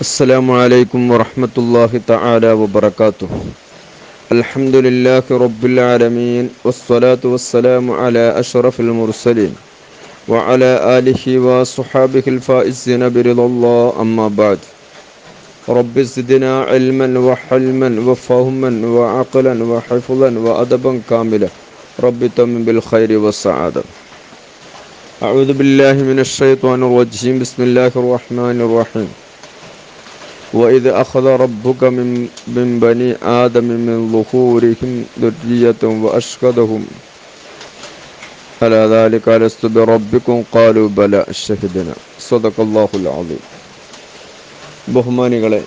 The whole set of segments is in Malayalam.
السلام عليكم ورحمة الله تعالى وبركاته الحمد لله رب العالمين والصلاة والسلام على أشرف المرسلين وعلى آله وصحابه الفائزين برضا الله أما بعد رب زدنا علما وحلما وفهما وعقلا وحفظا وأدبا كاملا رب تم بالخير والسعادة أعوذ بالله من الشيطان الرجيم بسم الله الرحمن الرحيم وإذ أخذ ربك من, من بني آدم من ظهورهم ذرية وأشهدهم على ذلك ألست بربكم قالوا بلى شهدنا صدق الله العظيم ബഹുമാനികളെ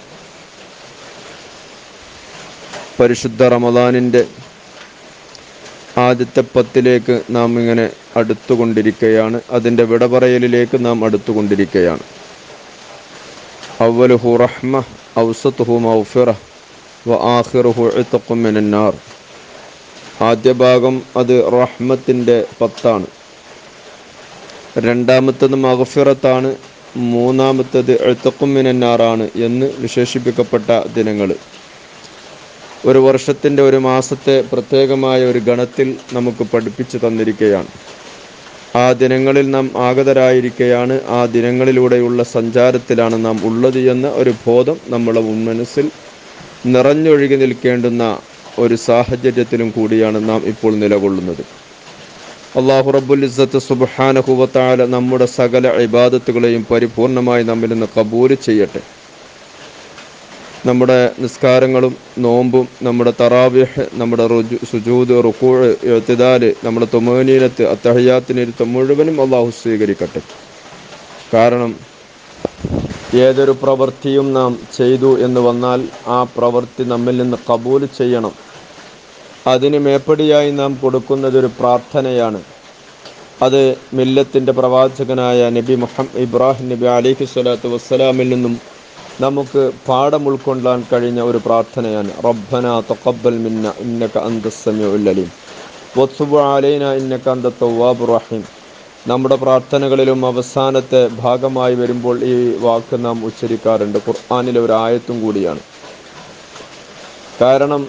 പരിശുദ്ധ റമദാനിൻ്റെ ആദ്യത്തെ പത്തിലേക്ക് നാം ഇങ്ങനെ അടുത്തുകൊണ്ടിരിക്കുകയാണ് അതിൻ്റെ വിട പറയലിലേക്ക് നാം അടുത്തുകൊണ്ടിരിക്കുകയാണ് അവലുഹു റഹ്മ ഔസത്തുഹു മൗഫിറ വ ആഖിറുഹു ഇത്തഖു മിനന്നാർ ആദ്യ ഭാഗം അത് റഹ്മത്തിൻ്റെ പത്താണ് രണ്ടാമത്തത് മഗ്ഫിറത്താണ് മൂന്നാമത്തത് എഴുത്തക്കും മിനന്നാറാണ് എന്ന് വിശേഷിപ്പിക്കപ്പെട്ട ദിനങ്ങൾ ഒരു വർഷത്തിൻ്റെ ഒരു മാസത്തെ പ്രത്യേകമായ ഒരു ഗണത്തിൽ നമുക്ക് പഠിപ്പിച്ചു തന്നിരിക്കുകയാണ് ആ ദിനങ്ങളിൽ നാം ആഗതരായിരിക്കുകയാണ് ആ ദിനങ്ങളിലൂടെയുള്ള സഞ്ചാരത്തിലാണ് നാം ഉള്ളത് എന്ന ഒരു ബോധം നമ്മളെ മുൻമനസ്സിൽ നിറഞ്ഞൊഴുകി നിൽക്കേണ്ടുന്ന ഒരു സാഹചര്യത്തിലും കൂടിയാണ് നാം ഇപ്പോൾ നിലകൊള്ളുന്നത് അള്ളാഹു റബ്ബുൽ ഇസ്സത്ത് സുബ്ഹാനഹുവത്താല നമ്മുടെ സകല ഇബാദത്തുകളെയും പരിപൂർണമായി നമ്മിൽ നിന്ന് കബൂല് ചെയ്യട്ടെ നമ്മുടെ നിസ്കാരങ്ങളും നോമ്പും നമ്മുടെ തറാവിഹ് നമ്മുടെ റുജു സുജൂദ് റുക്കൂഴ് എഴുത്തിദാല് നമ്മുടെ തൊമേനീനത്ത് അത്തഹയ്യാത്തിനിരുത്തം മുഴുവനും അള്ളാഹു സ്വീകരിക്കട്ടെ കാരണം ഏതൊരു പ്രവൃത്തിയും നാം ചെയ്തു എന്ന് വന്നാൽ ആ പ്രവൃത്തി നമ്മിൽ നിന്ന് കബൂൽ ചെയ്യണം അതിന് മേപ്പടിയായി നാം കൊടുക്കുന്നത് ഒരു പ്രാർത്ഥനയാണ് അത് മില്ലത്തിൻ്റെ പ്രവാചകനായ നബി മുഹമ്മദ് ഇബ്രാഹിം നബി അലിഹി സ്വലാത്തു വസ്സലാമിൽ നിന്നും നമുക്ക് പാഠം ഉൾക്കൊള്ളാൻ കഴിഞ്ഞ ഒരു പ്രാർത്ഥനയാണ് റബ്ബന തഖബ്ബൽ മിന്ന ഇന്നക അന്ത സമീഉൽ അലീം വത്സുബു അലൈന ഇന്നക അന്ത തവ്വാബുർ റഹീം നമ്മുടെ പ്രാർത്ഥനകളിലും അവസാനത്തെ ഭാഗമായി വരുമ്പോൾ ഈ വാക്ക് നാം ഉച്ചരിക്കാറുണ്ട് ഖുർആാനിലെ ഒരു ആയത്തും കൂടിയാണ് കാരണം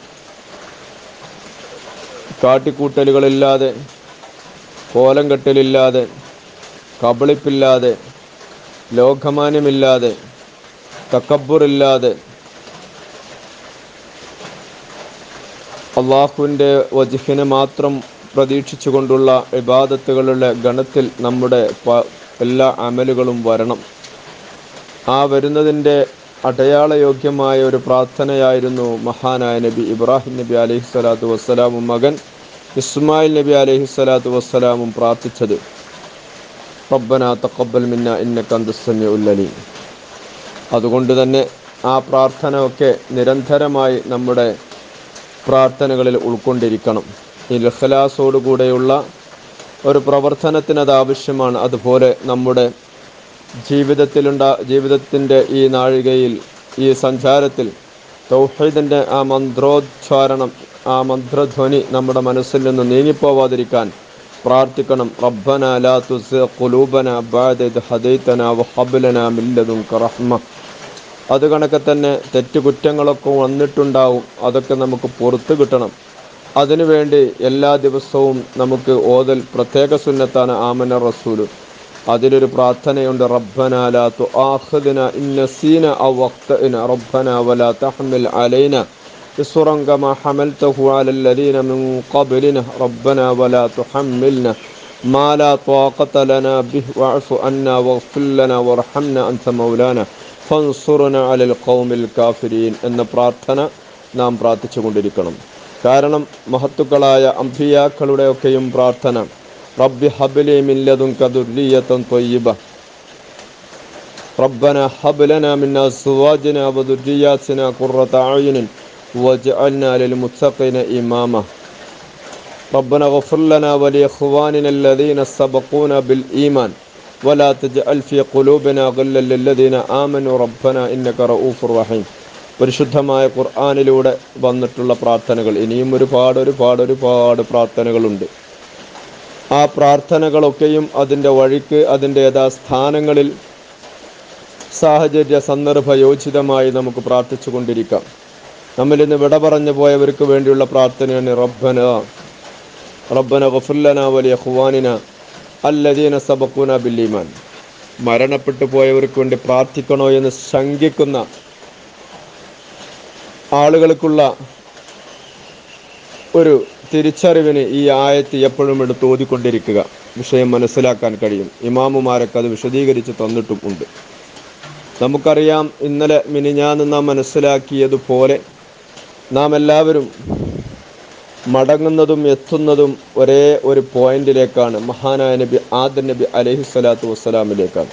കാട്ടിക്കൂട്ടലുകളില്ലാതെ കോലം കെട്ടലില്ലാതെ കബളിപ്പില്ലാതെ ലോകമാന്യമില്ലാതെ തക്കബുറില്ലാതെ അള്ളാഹുവിൻ്റെ വജിഹിനെ മാത്രം പ്രതീക്ഷിച്ചുകൊണ്ടുള്ള ഇബാദത്തുകളുടെ ഗണത്തിൽ നമ്മുടെ എല്ലാ അമലുകളും വരണം ആ വരുന്നതിൻ്റെ അടയാളയോഗ്യമായ ഒരു പ്രാർത്ഥനയായിരുന്നു മഹാനായ നബി ഇബ്രാഹിം നബി അലൈഹി സ്വലാത്തു വസ്സലാമും മകൻ ഇസ്മായിൽ നബി അലൈഹി സ്വലാത്തു വസ്സലാമും പ്രാർത്ഥിച്ചത് റബ്ബന തക്കബൽ മിന്ന ഇന്നക അന്തസ്സമിഉൽ അലീം അതുകൊണ്ട് തന്നെ ആ പ്രാർത്ഥന ഒക്കെ നിരന്തരമായി നമ്മുടെ പ്രാർത്ഥനകളിൽ ഉൾക്കൊണ്ടിരിക്കണം ഈ ലഖലാസോടുകൂടെയുള്ള ഒരു പ്രവർത്തനത്തിന് അത് ആവശ്യമാണ് അതുപോലെ നമ്മുടെ ജീവിതത്തിലുണ്ടാ ജീവിതത്തിൻ്റെ ഈ നാഴികയിൽ ഈ സഞ്ചാരത്തിൽ തൗഹീദിൻ്റെ ആ മന്ത്രോച്ഛാരണം ആ മന്ത്രധ്വനി നമ്മുടെ മനസ്സിൽ നിന്ന് നീങ്ങിപ്പോവാതിരിക്കാൻ പ്രാർത്ഥിക്കണം റബ്ബന ലാ തുസ് ഖുലൂബന ബഅദ ഇദ് ഹദൈതന വഹബ് ലനാ മിൻ ലദുൻക റഹ്മ അത് കണക്കെ തന്നെ തെറ്റുകുറ്റങ്ങളൊക്കെ വന്നിട്ടുണ്ടാവും അതൊക്കെ നമുക്ക് പുറത്തു കിട്ടണം അതിനുവേണ്ടി എല്ലാ ദിവസവും നമുക്ക് ഓതൽ പ്രത്യേക സുന്നത്താണ് ആമന റസൂല് അതിലൊരു പ്രാർത്ഥനയുണ്ട് റബ്ബന ലാ തുആഖിദ്ന ഇൻ നസീന ഔ വഖ്തന റബ്ബന വലാ തഹ്മിൽ അലൈന إصرا كما حملته على الذين من قبلنا ربنا ولا تحملنا ما لا طاقة لنا به واعف عنا واغفر لنا وارحمنا أنت مولانا ഫൻസുറുന അലൽ ഖൗമിൽ കാഫിരീൻ എന്ന പ്രാർത്ഥന നാം പ്രാർത്ഥിച്ചു കൊണ്ടിരിക്കണം കാരണം മഹത്തുക്കളായ അംബിയാക്കളുടെ ഒക്കെയും പ്രാർത്ഥന റബ്ബി ഹബലി മില്ലതും കദുർലിയത്തൻ തൊയ്യബ ربنا هب لنا من أزواجنا وذرياتنا قرة أعين واجعلنا للمتقين إماما ربنا اغفر لنا ولإخواننا الذين سبقونا بالإيمان ولا تجعل في قلوبنا غلا للذين آمنوا ربنا إنك رؤوف رحيم പരിശുദ്ധമായ ഖുർആാനിലൂടെ വന്നിട്ടുള്ള പ്രാർത്ഥനകൾ ഇനിയും ഒരുപാട് ഒരുപാട് ഒരുപാട് പ്രാർത്ഥനകളുണ്ട് ആ പ്രാർത്ഥനകളൊക്കെയും അതിൻ്റെ വഴിക്ക് അതിൻ്റെ യഥാസ്ഥാനങ്ങളിൽ സാഹചര്യ സന്ദർഭ യോജിതമായി നമുക്ക് പ്രാർത്ഥിച്ചു കൊണ്ടിരിക്കാം നമ്മിൽ നിന്ന് വിട പറഞ്ഞു പോയവർക്ക് വേണ്ടിയുള്ള പ്രാർത്ഥനയാണ് റബ്ബന റബ്ബന ഗഫുല്ലന വലിയ ഖുവാനിന അല്ലദീന സബക്കൂന ബില്ലീമാൻ മരണപ്പെട്ടു പോയവർക്ക് വേണ്ടി പ്രാർത്ഥിക്കണോ എന്ന് ശങ്കിക്കുന്ന ആളുകൾക്കുള്ള ഒരു തിരിച്ചറിവിന് ഈ ആയത്ത് എപ്പോഴും എടുത്ത് ഓതിക്കൊണ്ടിരിക്കുക വിഷയം മനസ്സിലാക്കാൻ കഴിയും ഇമാമുമാരൊക്കെ അത് വിശദീകരിച്ച് തന്നിട്ടും ഉണ്ട് നമുക്കറിയാം ഇന്നലെ മിനിഞ്ഞാന്ന് നാം മനസ്സിലാക്കിയതുപോലെ നാം എല്ലാവരും മടങ്ങുന്നതും എത്തുന്നതും ഒരേ ഒരു പോയിന്റിലേക്കാണ് മഹാനായ നബി ആദൻ നബി അലൈഹി സ്വലാത്തു വസ്സലാമിലേക്കാണ്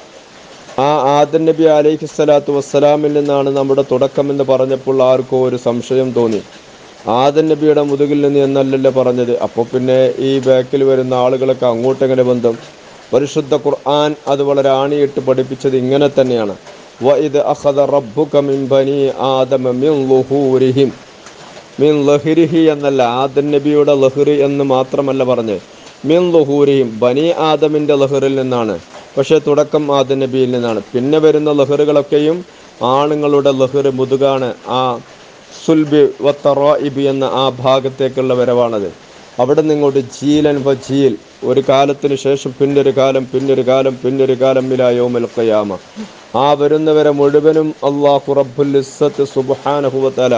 ആ ആദൻ നബി അലൈഹി സ്വലാത്തു വസ്സലാമിൽ നിന്നാണ് നമ്മുടെ തുടക്കമെന്ന് പറഞ്ഞപ്പോൾ ആർക്കോ ഒരു സംശയം തോന്നി ആദൻ നബിയുടെ മുതുകിൽ നിന്ന് എന്നല്ലല്ലോ പറഞ്ഞത് അപ്പോൾ പിന്നെ ഈ ബാക്കിൽ വരുന്ന ആളുകളൊക്കെ അങ്ങോട്ടെങ്ങനെ ബന്ധം പരിശുദ്ധ ഖുർആൻ അത് വളരെ ആണിയിട്ട് പഠിപ്പിച്ചത് ഇങ്ങനെ തന്നെയാണ് വഇദ് അഖദ റബ്ബുക മിൻ ബനി ആദമ മിൻ ളുഹൂരിഹിം മിൻ ലഹിരിഹി എന്നല്ല ആദൻ നബിയുടെ ലഹ്റി എന്ന് മാത്രമല്ല പറഞ്ഞ് മിൻ ലുഹൂരിഹിം ബനി ആദമിന്റെ ലഹറിൽ നിന്നാണ് പക്ഷേ തുടക്കം ആദൻ നബിയിൽ നിന്നാണ് പിന്നെ വരുന്ന ലഹറുകളൊക്കെയും ആണുങ്ങളുടെ ലഹറ് മുതുകാണ് ആ സുൽബി വത്തറോഇബി എന്ന ആ ഭാഗത്തേക്കുള്ള വരവാണത് അവിടെ നിങ്ങോട്ട് ജീലൻ വ ജീൽ ഒരു കാലത്തിന് ശേഷം പിന്നൊരു കാലം പിന്നൊരു കാലം പിന്നൊരു കാലം മിലായോമൽ ഖയാമ ആ വരുന്നവരെ മുഴുവനും അള്ളാഹു റബ്ബുൽ ഇസ്സത്ത് സുബ്ഹാനഹു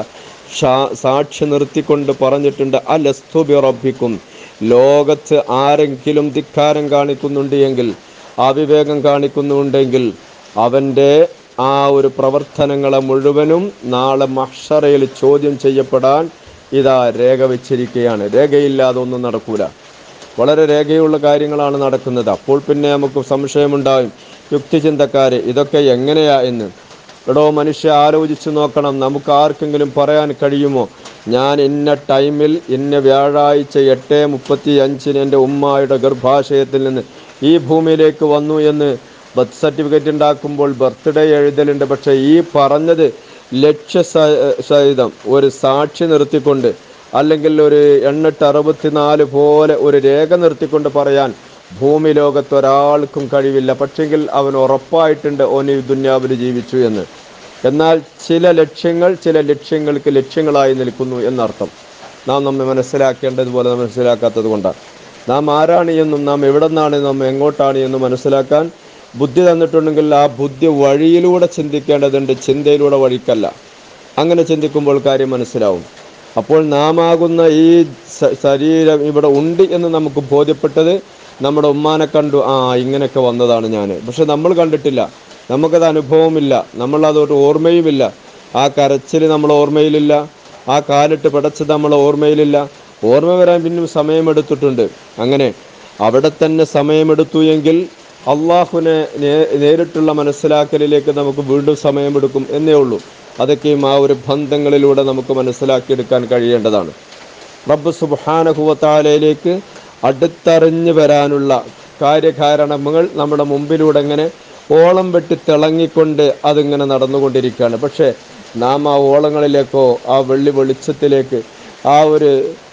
സാക്ഷി നിർത്തിക്കൊണ്ട് പറഞ്ഞിട്ടുണ്ട് അലസ്തു ബി റബ്ബിക്കും ലോകത്ത് ആരെങ്കിലും ധിക്കാരം കാണിക്കുന്നുണ്ട് എങ്കിൽ അവിവേകം കാണിക്കുന്നുണ്ടെങ്കിൽ അവൻ്റെ ആ ഒരു പ്രവർത്തനങ്ങളെ മുഴുവനും നാളെ മഹ്ഷറയിൽ ചോദ്യം ചെയ്യപ്പെടാൻ ഇതാ രേഖ വെച്ചിരിക്കുകയാണ് രേഖയില്ലാതെ ഒന്നും നടക്കൂല വളരെ രേഖയുള്ള കാര്യങ്ങളാണ് നടക്കുന്നത് അപ്പോൾ പിന്നെ നമുക്ക് സംശയമുണ്ടാകും യുക്തിചിന്തക്കാര് ഇതൊക്കെ എങ്ങനെയാ എന്ന് എടോ മനുഷ്യ ആലോചിച്ച് നോക്കണം നമുക്ക് ആർക്കെങ്കിലും പറയാൻ കഴിയുമോ ഞാൻ ഇന്ന ടൈമിൽ ഇന്ന വ്യാഴാഴ്ച എട്ട് മുപ്പത്തി അഞ്ചിന് എൻ്റെ ഉമ്മായുടെ ഗർഭാശയത്തിൽ നിന്ന് ഈ ഭൂമിയിലേക്ക് വന്നു എന്ന് ബർത്ത് സർട്ടിഫിക്കറ്റ് ഉണ്ടാക്കുമ്പോൾ ബർത്ത്ഡേ എഴുതലുണ്ട് പക്ഷേ ഈ പറഞ്ഞത് ലക്ഷ്യ സ- സഹിതം ഒരു സാക്ഷി നിർത്തിക്കൊണ്ട് അല്ലെങ്കിൽ ഒരു എണ്ണെട്ട് അറുപത്തിനാല് പോലെ ഒരു രേഖ നിർത്തിക്കൊണ്ട് പറയാൻ ഭൂമി ലോകത്ത് ഒരാൾക്കും കഴിവില്ല പക്ഷെങ്കിൽ അവൻ ഉറപ്പായിട്ടുണ്ട് ഓൻ ഈ ദുന്യാവിൽ ജീവിച്ചു എന്ന് എന്നാൽ ചില ലക്ഷ്യങ്ങൾ ചില ലക്ഷ്യങ്ങൾക്ക് ലക്ഷ്യങ്ങളായി നിൽക്കുന്നു എന്നർത്ഥം നാം നമ്മെ മനസ്സിലാക്കേണ്ടതുപോലെ നാം മനസ്സിലാക്കാത്തത് കൊണ്ടാണ് നാം ആരാണ് എന്നും നാം എവിടെ നിന്നാണ് നാം എങ്ങോട്ടാണ് എന്നും മനസ്സിലാക്കാൻ ബുദ്ധി തന്നിട്ടുണ്ടെങ്കിൽ ആ ബുദ്ധി വഴിയിലൂടെ ചിന്തിക്കേണ്ടതുണ്ട് ചിന്തയിലൂടെ വഴിക്കല്ല അങ്ങനെ ചിന്തിക്കുമ്പോൾ കാര്യം മനസ്സിലാവും അപ്പോൾ നാം ആകുന്ന ഈ സ- ശരീരം ഇവിടെ ഉണ്ട് എന്ന് നമുക്ക് ബോധ്യപ്പെട്ടത് നമ്മുടെ ഉമ്മാനെ കണ്ടു ആ ഇങ്ങനെയൊക്കെ വന്നതാണ് ഞാൻ പക്ഷെ നമ്മൾ കണ്ടിട്ടില്ല നമുക്കത് അനുഭവമില്ല നമ്മളതൊരു ഓർമ്മയുമില്ല ആ കരച്ചിൽ നമ്മളെ ഓർമ്മയിലില്ല ആ കാലിട്ട് പിടച്ചത് നമ്മളെ ഓർമ്മയിലില്ല ഓർമ്മ വരാൻ പിന്നും സമയമെടുത്തിട്ടുണ്ട് അങ്ങനെ അവിടെ തന്നെ സമയമെടുത്തു എങ്കിൽ അള്ളാഹുവിനെ നേ- നേരിട്ടുള്ള മനസ്സിലാക്കലിലേക്ക് നമുക്ക് വീണ്ടും സമയമെടുക്കും എന്നേ ഉള്ളൂ അതൊക്കെയും ആ ഒരു ബന്ധങ്ങളിലൂടെ നമുക്ക് മനസ്സിലാക്കിയെടുക്കാൻ കഴിയേണ്ടതാണ് റബ്ബ് സുബാനഹുവത്താലയിലേക്ക് അടുത്തറിഞ്ഞു വരാനുള്ള കാര്യകാരണങ്ങൾ നമ്മുടെ മുമ്പിലൂടെ ഇങ്ങനെ ഓളം വെട്ടി തിളങ്ങിക്കൊണ്ട് അതിങ്ങനെ നടന്നുകൊണ്ടിരിക്കുകയാണ് പക്ഷേ നാം ആ ഓളങ്ങളിലേക്കോ ആ വെള്ളി വെളിച്ചത്തിലേക്ക് ആ ഒരു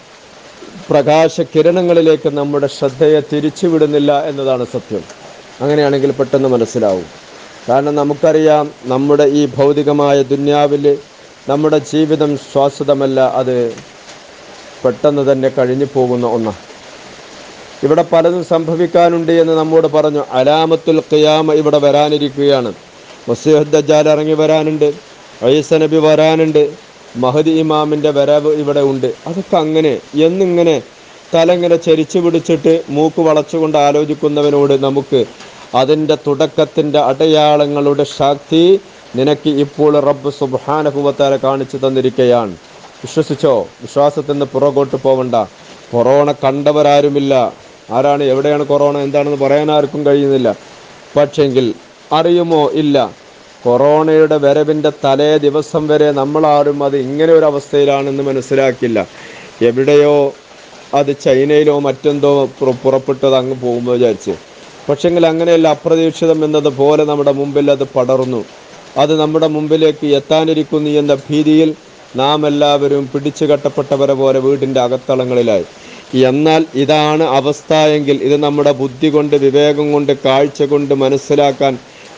പ്രകാശ കിരണങ്ങളിലേക്ക് നമ്മുടെ ശ്രദ്ധയെ തിരിച്ചുവിടുന്നില്ല എന്നതാണ് സത്യം അങ്ങനെയാണെങ്കിൽ പെട്ടെന്ന് മനസ്സിലാവും കാരണം നമുക്കറിയാം നമ്മുടെ ഈ ഭൗതികമായ ദുന്യാവിൽ നമ്മുടെ ജീവിതം ശ്വാസതമല്ല അത് പെട്ടെന്ന് തന്നെ കഴിഞ്ഞു പോകുന്ന ഒന്നാണ് ഇവിടെ പലതും സംഭവിക്കാനുണ്ട് എന്ന് നമ്മോട് പറഞ്ഞു അലാമത്തുൽ ഖിയാമ ഇവിടെ വരാനിരിക്കുകയാണ് മസീഹ് ദജ്ജാൽ ഇറങ്ങി വരാനുണ്ട് ഐസ നബി വരാനുണ്ട് മഹദി ഇമാമിന്റെ വരവ് ഇവിടെ ഉണ്ട് അതൊക്കെ അങ്ങനെ എന്നിങ്ങനെ തലങ്ങനെ ചരിച്ചു പിടിച്ചിട്ട് മൂക്ക് വളച്ചുകൊണ്ട് ആലോചിക്കുന്നവനോട് നമുക്ക് അതിൻ്റെ തുടക്കത്തിൻ്റെ അടയാളങ്ങളുടെ ശക്തി നിനക്ക് ഇപ്പോൾ റബ്ബ് സുബാനഹുവത്താല കാണിച്ചു തന്നിരിക്കുകയാണ് വിശ്വസിച്ചോ വിശ്വാസത്തിൽ നിന്ന് പുറകോട്ട് പോവണ്ട കൊറോണ കണ്ടവരാരുമില്ല ആരാണ് എവിടെയാണ് കൊറോണ എന്താണെന്ന് പറയാൻ ആർക്കും കഴിയുന്നില്ല പക്ഷെങ്കിൽ അറിയുമോ ഇല്ല കൊറോണയുടെ വരവിൻ്റെ തലേ ദിവസം വരെ നമ്മളാരും അത് ഇങ്ങനെ ഒരു അവസ്ഥയിലാണെന്ന് മനസ്സിലാക്കില്ല എവിടെയോ അത് ചൈനയിലോ മറ്റെന്തോ പുറ- പുറപ്പെട്ടത് അങ്ങ് പോകുമ്പോൾ വിചാരിച്ച് പക്ഷെങ്കിൽ അങ്ങനെയല്ല അപ്രതീക്ഷിതം എന്നതുപോലെ നമ്മുടെ മുമ്പിൽ അത് പടർന്നു അത് നമ്മുടെ മുമ്പിലേക്ക് എത്താനിരിക്കുന്നു എന്ന ഭീതിയിൽ നാം എല്ലാവരും പിടിച്ചു കെട്ടപ്പെട്ടവരെ പോലെ വീടിൻ്റെ അകത്തളങ്ങളിലായി എന്നാൽ ഇതാണ് അവസ്ഥ എങ്കിൽ ഇത് നമ്മുടെ ബുദ്ധി കൊണ്ട് വിവേകം കൊണ്ട് കാഴ്ച കൊണ്ട് മനസ്സിലാക്കാൻ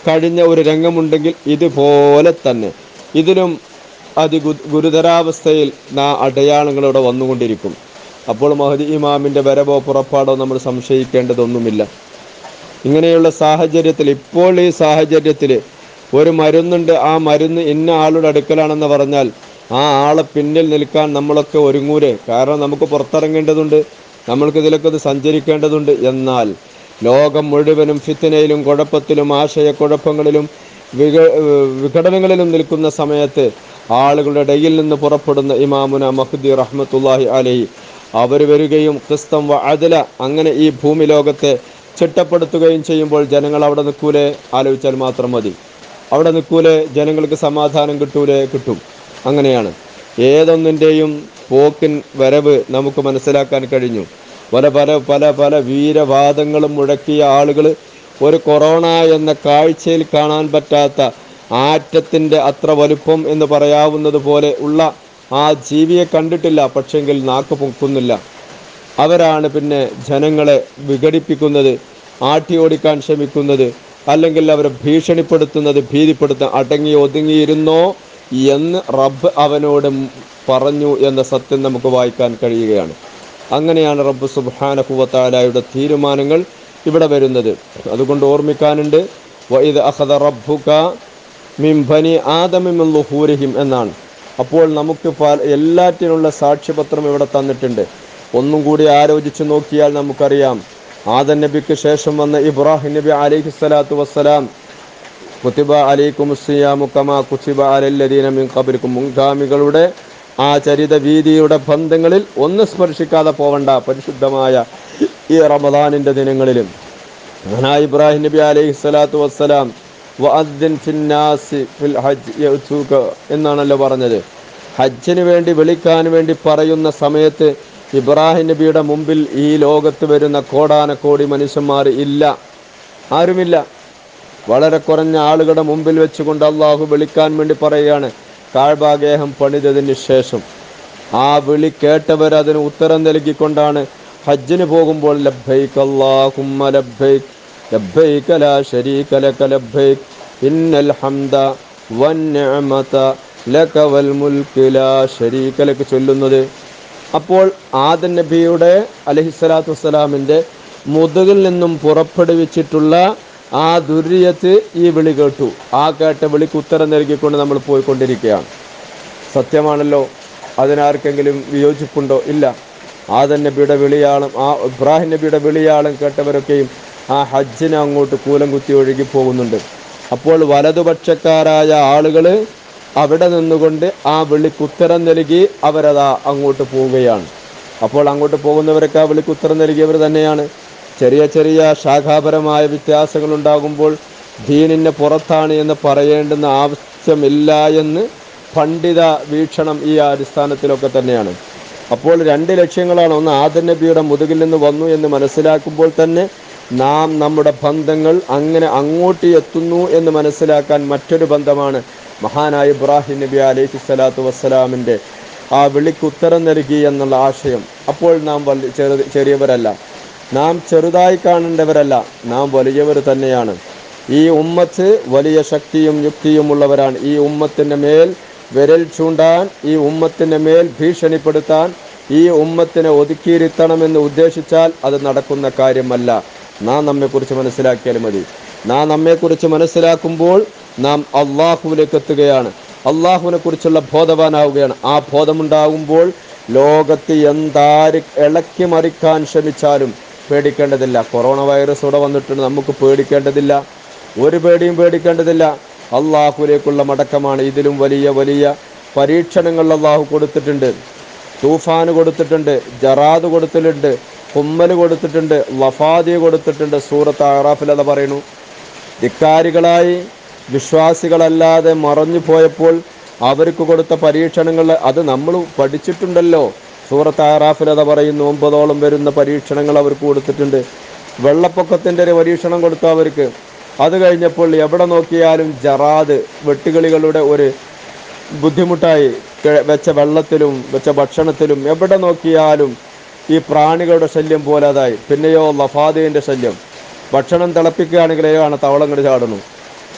കഴിഞ്ഞ ഒരു രംഗമുണ്ടെങ്കിൽ ഇതുപോലെ തന്നെ ഇതിലും അതി ഗുരുതരാവസ്ഥയിൽ നാ അടയാളങ്ങളിവിടെ വന്നുകൊണ്ടിരിക്കും അപ്പോൾ മഹദി ഇമാമിൻ്റെ വരവോ പുറപ്പാടോ നമ്മൾ സംശയിക്കേണ്ടതൊന്നുമില്ല ഇങ്ങനെയുള്ള സാഹചര്യത്തിൽ ഇപ്പോൾ ഈ സാഹചര്യത്തിൽ ഒരു മരുന്നുണ്ട് ആ മരുന്ന് ഇന്ന ആളുടെ അടുക്കലാണെന്ന് പറഞ്ഞാൽ ആ ആളെ പിന്നിൽ നിൽക്കാൻ നമ്മളൊക്കെ ഒരുങ്ങൂരെ കാരണം നമുക്ക് പുറത്തിറങ്ങേണ്ടതുണ്ട് നമ്മൾക്ക് ഇതിലൊക്കെ ഇത് സഞ്ചരിക്കേണ്ടതുണ്ട് എന്നാൽ ലോകം മുഴുവനും ഫിത്തനയിലും കുഴപ്പത്തിലും ആശയക്കുഴപ്പങ്ങളിലും വിക വിഘടനങ്ങളിലും നിൽക്കുന്ന സമയത്ത് ആളുകളുടെ ഇടയിൽ നിന്ന് പുറപ്പെടുന്ന ഇമാമുന മഹ്ദി റഹ്മത്തുല്ലാഹി അലഹി അവർ വരികയും ക്രിസ്തം വ അദല അങ്ങനെ ഈ ഭൂമി ലോകത്തെ ചിട്ടപ്പെടുത്തുകയും ചെയ്യുമ്പോൾ ജനങ്ങൾ അവിടെ നിൽക്കൂലേ ആലോചിച്ചാൽ മാത്രം മതി അവിടെ നിൽക്കൂലേ ജനങ്ങൾക്ക് സമാധാനം കിട്ടൂലേ കിട്ടും അങ്ങനെയാണ് ഏതൊന്നിൻ്റെയും പോക്കിൻ വരവ് നമുക്ക് മനസ്സിലാക്കാൻ കഴിഞ്ഞു പല പല പല പല വീരവാദങ്ങളും മുഴക്കിയ ആളുകൾ ഒരു കൊറോണ എന്ന കാഴ്ചയിൽ കാണാൻ പറ്റാത്ത ആറ്റത്തിൻ്റെ അത്ര വലുപ്പം എന്ന് പറയാവുന്നത് പോലെ ഉള്ള ആ ജീവിയെ കണ്ടിട്ടില്ല പക്ഷെങ്കിൽ നാക്ക് പൊക്കുന്നില്ല അവരാണ് പിന്നെ ജനങ്ങളെ വിഘടിപ്പിക്കുന്നത് ആട്ടി ഓടിക്കാൻ ശ്രമിക്കുന്നത് അല്ലെങ്കിൽ അവരെ ഭീഷണിപ്പെടുത്തുന്നത് ഭീതിപ്പെടുത്ത അടങ്ങി ഒതുങ്ങിയിരുന്നോ എന്ന് റബ്ബ് അവനോട് പറഞ്ഞു എന്ന സത്യം നമുക്ക് വായിക്കാൻ കഴിയുകയാണ് അങ്ങനെയാണ് റബ്ബ് സുബാനഹുവത്താലായുടെ തീരുമാനങ്ങൾ ഇവിടെ വരുന്നത് അതുകൊണ്ട് ഓർമ്മിക്കാനുണ്ട് വൈദ് അഹദ റബ്ബുക മിം ബനി ആദമിമിൻ ലുഹൂരിഹിം എന്നാണ് അപ്പോൾ നമുക്ക് പല എല്ലാറ്റിനുള്ള സാക്ഷ്യപത്രം ഇവിടെ തന്നിട്ടുണ്ട് ഒന്നും കൂടി ആലോചിച്ച് നോക്കിയാൽ നമുക്കറിയാം ആദൻ നബിക്ക് ശേഷം വന്ന ഇബ്രാഹിം നബി അലൈഹി സ്വലാത്തു വസ്സലാം കുത്തിബ അലൈക്കും സിയാമു കമാ കുത്തിബ അലല്ലദീന മിൻ ഖബരിക്കും മുൻഗാമികളുടെ ആ ചരിത വീതിയുടെ ബന്ധങ്ങളിൽ ഒന്ന് സ്പർശിക്കാതെ പോവണ്ട പരിശുദ്ധമായ ഈ റമദാനിൻ്റെ ദിനങ്ങളിലും മഹാനായ ഇബ്രാഹിം നബി അലൈഹി സ്വലാത്തു വസ്സലാം വഅദ്ദിൻ ഫിന്നാസി ഫിൽ ഹജ്ജ് യഅ്തൂക എന്നാണല്ലോ പറഞ്ഞത് ഹജ്ജിന് വേണ്ടി വിളിക്കാൻ വേണ്ടി പറയുന്ന സമയത്ത് ഇബ്രാഹിം നബിയുടെ മുമ്പിൽ ഈ ലോകത്ത് വരുന്ന കോടാനക്കോടി മനുഷ്യന്മാർ ഇല്ല ആരുമില്ല വളരെ കുറഞ്ഞ ആളുകളുടെ മുമ്പിൽ വെച്ചുകൊണ്ട് അള്ളാഹു വിളിക്കാൻ വേണ്ടി പറയുകയാണ് കാഴ്ഭാഗേഹം പണിതതിന് ശേഷം ആ വിളി കേട്ടവർ അതിന് ഉത്തരം നൽകിക്കൊണ്ടാണ് ഹജ്ജിന് പോകുമ്പോൾ ലബ്ബൈക്ക് അല്ലാഹുമ്മ ലബ്ബൈക്ക് ലബ്ബൈക ലാ ശരീക ലക ലബ്ബൈക്ക് ഇന്നൽ ഹംദ വന്നിഅമത ലക വൽ മുൽക്ക് ലാ ശരീക ലക ചൊല്ലുന്നത് അപ്പോൾ ആദൻ നബിയുടെ അലഹിസ്സലാത്തു വസ്സലാമിൻ്റെ മുതുകിൽ നിന്നും പുറപ്പെടുവിച്ചിട്ടുള്ള ആ ദുര്യത്ത് ഈ വിളി കേട്ടു ആ കേട്ട വിളിക്ക് ഉത്തരം നൽകിക്കൊണ്ട് നമ്മൾ പോയിക്കൊണ്ടിരിക്കുകയാണ് സത്യമാണല്ലോ അതിനാർക്കെങ്കിലും വിയോജിപ്പുണ്ടോ ഇല്ല ആദൻ നബിയുടെ വിളിയാളും ആ ഇബ്രാഹിം നബിയുടെ വിളിയാളും കേട്ടവരൊക്കെയും ആ ഹജ്ജിന് അങ്ങോട്ട് കൂലം കുത്തി ഒഴുകി പോകുന്നുണ്ട് അപ്പോൾ വലതുപക്ഷക്കാരായ ആളുകൾ അവിടെ നിന്നുകൊണ്ട് ആ വിളിക്ക് ഉത്തരം നൽകി അവരതാ അങ്ങോട്ട് പോവുകയാണ് അപ്പോൾ അങ്ങോട്ട് പോകുന്നവരൊക്കെ ആ വിളിക്ക് ഉത്തരം നൽകിയവർ തന്നെയാണ് ചെറിയ ചെറിയ ശാഖാപരമായ വ്യത്യാസങ്ങൾ ഉണ്ടാകുമ്പോൾ ദീനിന് പുറത്താണ് എന്ന് പറയേണ്ടുന്ന ആവശ്യമില്ല എന്ന് പണ്ഡിത വീക്ഷണം ഈ അടിസ്ഥാനത്തിലൊക്കെ തന്നെയാണ് അപ്പോൾ രണ്ട് ലക്ഷ്യങ്ങളാണ് ഒന്ന് ആദൻ നബിയുടെ മുതുകിൽ നിന്ന് വന്നു എന്ന് മനസ്സിലാക്കുമ്പോൾ തന്നെ നാം നമ്മുടെ ബന്ധങ്ങൾ അങ്ങനെ അങ്ങോട്ട് എത്തുന്നു എന്ന് മനസ്സിലാക്കാൻ മറ്റൊരു ബന്ധമാണ് മഹാനായ ഇബ്രാഹിം നബി അലൈഹി സ്വലാത്തു വസ്സലാമിൻ്റെ ആ വിളിക്ക് ഉത്തരം നൽകി എന്നുള്ള ആശയം അപ്പോൾ നാം വലിയ ചെറു ചെറിയവരല്ല നാം ചെറുതായി കാണേണ്ടവരല്ല നാം വലിയവർ തന്നെയാണ് ഈ ഉമ്മത്ത് വലിയ ശക്തിയും യുക്തിയും ഉള്ളവരാണ് ഈ ഉമ്മത്തിൻ്റെ മേൽ വിരൽ ചൂണ്ടാൻ ഈ ഉമ്മത്തിൻ്റെ മേൽ ഭീഷണിപ്പെടുത്താൻ ഈ ഉമ്മത്തിനെ ഒതുക്കിയിരുത്തണമെന്ന് ഉദ്ദേശിച്ചാൽ അത് നടക്കുന്ന കാര്യമല്ല നാം നമ്മെക്കുറിച്ച് മനസ്സിലാക്കിയാൽ മതി നാം നമ്മെക്കുറിച്ച് മനസ്സിലാക്കുമ്പോൾ നാം അള്ളാഹുവിലേക്ക് എത്തുകയാണ് അള്ളാഹുവിനെ കുറിച്ചുള്ള ബോധവാനാവുകയാണ് ആ ബോധമുണ്ടാകുമ്പോൾ ലോകത്ത് എന്താര് ഇളക്കി മറിക്കാൻ ശ്രമിച്ചാലും പേടിക്കേണ്ടതില്ല കൊറോണ വൈറസ് ഇവിടെ വന്നിട്ടുണ്ട് നമുക്ക് പേടിക്കേണ്ടതില്ല ഒരു പേടിയും പേടിക്കേണ്ടതില്ല അള്ളാഹുലേക്കുള്ള മടക്കമാണ് ഇതിലും വലിയ വലിയ പരീക്ഷണങ്ങൾ അള്ളാഹു കൊടുത്തിട്ടുണ്ട് തൂഫാന് കൊടുത്തിട്ടുണ്ട് ജറാദ് കൊടുത്തിട്ടുണ്ട് കുമ്മൽ കൊടുത്തിട്ടുണ്ട് വഫാദി കൊടുത്തിട്ടുണ്ട് സൂറത്ത് ആറാഫിൽ അത് പറയുന്നു ധിക്കാരികളായി വിശ്വാസികളല്ലാതെ മറഞ്ഞു പോയപ്പോൾ അവർക്ക് കൊടുത്ത പരീക്ഷണങ്ങൾ അത് നമ്മൾ പഠിച്ചിട്ടുണ്ടല്ലോ സൂറത്ത് ആറാഫിൽ അത് പറയുന്നു ഒമ്പതോളം വരുന്ന പരീക്ഷണങ്ങൾ അവർക്ക് കൊടുത്തിട്ടുണ്ട് വെള്ളപ്പൊക്കത്തിൻ്റെ ഒരു പരീക്ഷണം കൊടുത്തു അവർക്ക് അത് കഴിഞ്ഞപ്പോൾ എവിടെ നോക്കിയാലും ജറാദ് വെട്ടുകിളികളുടെ ഒരു ബുദ്ധിമുട്ടായി ക- വെച്ച വെള്ളത്തിലും വെച്ച ഭക്ഷണത്തിലും എവിടെ നോക്കിയാലും ഈ പ്രാണികളുടെ ശല്യം പോലെ അതായി പിന്നെയോ ലഫാദീൻ്റെ ശല്യം ഭക്ഷണം തിളപ്പിക്കുകയാണെങ്കിൽ ആണ് തവളങ്ങൾ ചാടുന്നു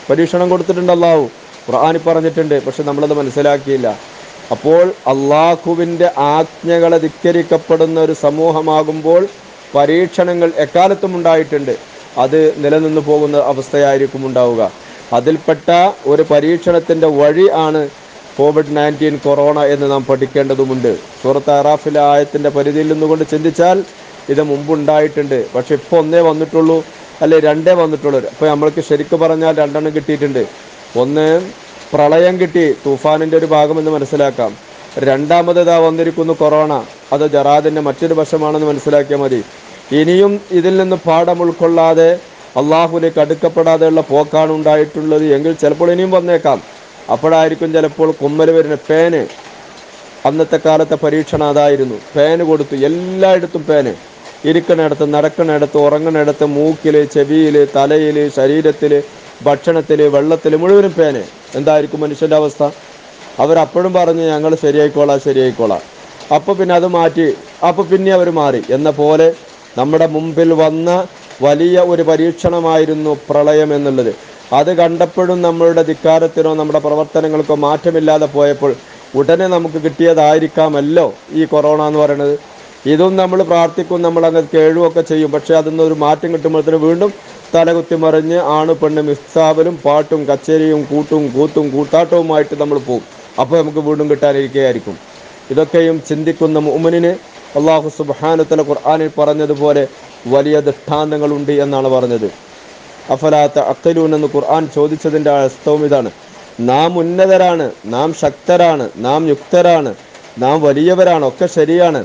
പരീക്ഷണം കൊടുത്തിട്ടുണ്ട് അള്ളാഹു ഖുർആാനി പറഞ്ഞിട്ടുണ്ട് പക്ഷെ നമ്മളത് മനസ്സിലാക്കിയില്ല അപ്പോൾ അള്ളാഹുവിൻ്റെ ആജ്ഞകളെ ധിക്കരിക്കപ്പെടുന്ന ഒരു സമൂഹമാകുമ്പോൾ പരീക്ഷണങ്ങൾ എക്കാലത്തും ഉണ്ടായിട്ടുണ്ട് അത് നിലനിന്ന് പോകുന്ന അവസ്ഥയായിരിക്കും ഉണ്ടാവുക അതിൽപ്പെട്ട ഒരു പരീക്ഷണത്തിൻ്റെ വഴി ആണ് കോവിഡ് നയൻറ്റീൻ കൊറോണ എന്ന് നാം പഠിക്കേണ്ടതുമുണ്ട് സൂറത്ത് അറാഫിലെ ആയത്തിൻ്റെ പരിധിയിൽ നിന്നുകൊണ്ട് ചിന്തിച്ചാൽ ഇത് മുമ്പുണ്ടായിട്ടുണ്ട് പക്ഷെ ഇപ്പോൾ ഒന്നേ വന്നിട്ടുള്ളൂ അല്ലെ രണ്ടേ വന്നിട്ടുള്ളൂ അപ്പോൾ നമ്മൾക്ക് ശരിക്കും പറഞ്ഞാൽ രണ്ടെണ്ണം കിട്ടിയിട്ടുണ്ട് ഒന്ന് പ്രളയം കിട്ടി തൂഫാനിൻ്റെ ഒരു ഭാഗമെന്ന് മനസ്സിലാക്കാം രണ്ടാമത് ഇതാ വന്നിരിക്കുന്നു കൊറോണ അത് ജറാദിൻ്റെ മറ്റൊരു വശമാണെന്ന് മനസ്സിലാക്കിയാൽ മതി ഇനിയും ഇതിൽ നിന്ന് പാഠം ഉൾക്കൊള്ളാതെ അള്ളാഹുലേക്ക് അടുക്കപ്പെടാതെയുള്ള പോക്കാണ് ഉണ്ടായിട്ടുള്ളത് എങ്കിൽ ചിലപ്പോൾ ഇനിയും വന്നേക്കാം അപ്പോഴായിരിക്കും ചിലപ്പോൾ കുമ്മൽ വരുന്ന പേന് അന്നത്തെ കാലത്തെ പരീക്ഷണം അതായിരുന്നു പേന് കൊടുത്തു എല്ലായിടത്തും പേന് ഇരിക്കണിടത്ത് നടക്കണിടത്ത് ഉറങ്ങണിടത്ത് മൂക്കിൽ ചെവിയിൽ തലയിൽ ശരീരത്തിൽ ഭക്ഷണത്തിൽ വെള്ളത്തിൽ മുഴുവനും പേന് എന്തായിരിക്കും മനുഷ്യൻ്റെ അവസ്ഥ അവരപ്പോഴും പറഞ്ഞു ഞങ്ങൾ ശരിയായിക്കോളാം ശരിയായിക്കോളാം അപ്പോൾ പിന്നെ അത് മാറ്റി അപ്പോൾ പിന്നെ അവർ മാറി എന്ന പോലെ നമ്മുടെ മുമ്പിൽ വന്ന വലിയ ഒരു പരീക്ഷണമായിരുന്നു പ്രളയം എന്നുള്ളത് അത് കണ്ടപ്പോഴും നമ്മളുടെ ധിക്കാരത്തിനോ നമ്മുടെ പ്രവർത്തനങ്ങൾക്കോ മാറ്റമില്ലാതെ പോയപ്പോൾ ഉടനെ നമുക്ക് കിട്ടിയതായിരിക്കാമല്ലോ ഈ കൊറോണ എന്ന് പറയുന്നത് ഇതും നമ്മൾ പ്രാർത്ഥിക്കും നമ്മൾ അങ്ങ് കേഴുമൊക്കെ ചെയ്യും പക്ഷേ അതിൽ ഒരു മാറ്റം കിട്ടുമ്പോഴത്തേന് വീണ്ടും തലകുത്തി മറിഞ്ഞ് ആണ് പെണ്ണ് മിസ്താബലും പാട്ടും കച്ചേരിയും കൂട്ടും കൂത്തും കൂത്താട്ടവുമായിട്ട് നമ്മൾ പോകും അപ്പോൾ നമുക്ക് വീണ്ടും കിട്ടാനിരിക്കുകയായിരിക്കും ഇതൊക്കെയും ചിന്തിക്കുന്ന മുഅ്മിനിന് അള്ളാഹു സുബ്ഹാനത്തല ഖുർആനിൽ പറഞ്ഞതുപോലെ വലിയ ദൃഷ്ടാന്തങ്ങളുണ്ട് എന്നാണ് പറഞ്ഞത് അഫലാത്ത അക്കലൂൻ എന്ന് ഖുർആൻ ചോദിച്ചതിൻ്റെ അർത്ഥവും ഇതാണ് നാം ഉന്നതരാണ് നാം ശക്തരാണ് നാം യുക്തരാണ് നാം വലിയവരാണ് ഒക്കെ ശരിയാണ്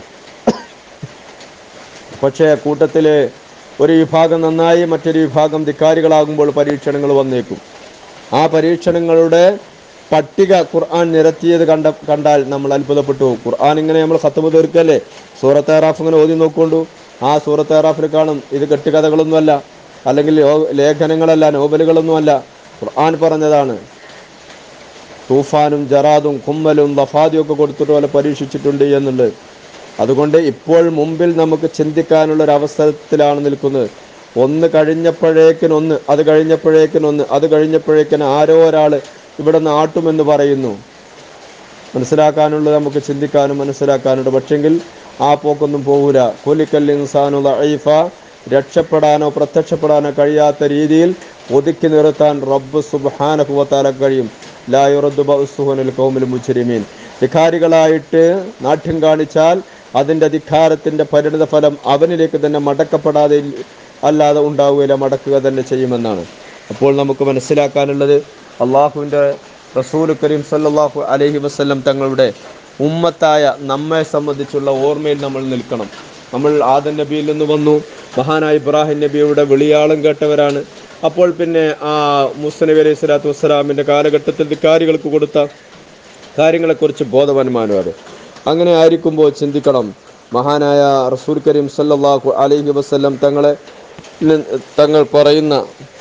പക്ഷേ കൂട്ടത്തിൽ ഒരു വിഭാഗം നന്നായി മറ്റൊരു വിഭാഗം ധിക്കാരികളാകുമ്പോൾ പരീക്ഷണങ്ങൾ വന്നേക്കും ആ പരീക്ഷണങ്ങളുടെ പട്ടിക ഖുർആൻ നിരത്തിയത് കണ്ട കണ്ടാൽ നമ്മൾ അത്ഭുതപ്പെട്ടു പോകും ഖുർആൻ ഇങ്ങനെ നമ്മൾ ഖത്തമ് തീർക്കല്ലേ സൂറത്ത് ആറാഫ് ഇങ്ങനെ ഓതി നോക്കൊണ്ടു ആ സൂറത്ത് ആറാഫിൽ കാണും ഇത് കെട്ടുകഥകളൊന്നുമല്ല അല്ലെങ്കിൽ ലോ- ലേഖനങ്ങളല്ല നോവലുകളൊന്നുമല്ല ഖുർആൻ പറഞ്ഞതാണ് തൂഫാനും ജറാദും കുമ്മലും വഫാദിയും ഒക്കെ കൊടുത്തിട്ട് പോലെ പരീക്ഷിച്ചിട്ടുണ്ട് എന്നുള്ളത് അതുകൊണ്ട് ഇപ്പോൾ മുമ്പിൽ നമുക്ക് ചിന്തിക്കാനുള്ള ഒരു അവസരത്തിലാണ് നിൽക്കുന്നത് ഒന്ന് കഴിഞ്ഞപ്പോഴേക്കിന് ഒന്ന് അത് കഴിഞ്ഞപ്പോഴേക്കിന് ഒന്ന് അത് കഴിഞ്ഞപ്പോഴേക്കിന് ആരോ ഒരാൾ ഇവിടെ നിന്ന് ആട്ടുമെന്ന് പറയുന്നു മനസ്സിലാക്കാനുള്ളത് നമുക്ക് ചിന്തിക്കാനും മനസ്സിലാക്കാനുണ്ട് പക്ഷെങ്കിൽ ആ പോക്കൊന്നും പോകൂല കൊലിക്കൽ ഇൻസാനു ലഈഫ രക്ഷപ്പെടാനോ പ്രത്യക്ഷപ്പെടാനോ കഴിയാത്ത രീതിയിൽ ഒതുക്കി നിർത്താൻ റബ്ബ് സുബ്ഹാനഹു വതആല കഴിയും ലാ യുറദ്ദു ബഅ്സുഹുനൽ ഖൗമിൽ മുജ്രിമീൻ ധിക്കാരികളായിട്ട് നാട്യം കാണിച്ചാൽ അതിൻ്റെ ധിക്കാരത്തിൻ്റെ പരിണിത ഫലം അവനിലേക്ക് തന്നെ മടക്കപ്പെടാതെ ഇൽ- അല്ലാതെ ഉണ്ടാവുകയില്ല മടക്കുക തന്നെ ചെയ്യുമെന്നാണ് അപ്പോൾ നമുക്ക് മനസ്സിലാക്കാനുള്ളത് അള്ളാഹുവിൻ്റെ റസൂൽ കരീം സല്ലല്ലാഹു അലൈഹി വസല്ലം തങ്ങളുടെ ഉമ്മത്തായ നമ്മെ സംബന്ധിച്ചുള്ള ഓർമ്മയിൽ നമ്മൾ നിൽക്കണം നമ്മൾ ആദം നബിയിൽ നിന്ന് വന്നു മഹാനായ ഇബ്രാഹിം നബിയുടെ വിളിയാളം കേട്ടവരാണ് അപ്പോൾ പിന്നെ ആ മുസ്ത നബി അലൈഹി സ്വലാത്തു വസ്സലാമിൻ്റെ കാലഘട്ടത്തിൽ ധിക്കാരികൾക്ക് കൊടുത്ത കാര്യങ്ങളെക്കുറിച്ച് ബോധവാന്മാരാണ് അങ്ങനെ ആയിരിക്കുമ്പോൾ ചിന്തിക്കണം മഹാനായ റസൂൽ കരീം സല്ലല്ലാഹു അലൈഹി വസല്ലം തങ്ങളെ നി- തങ്ങൾ പറയുന്ന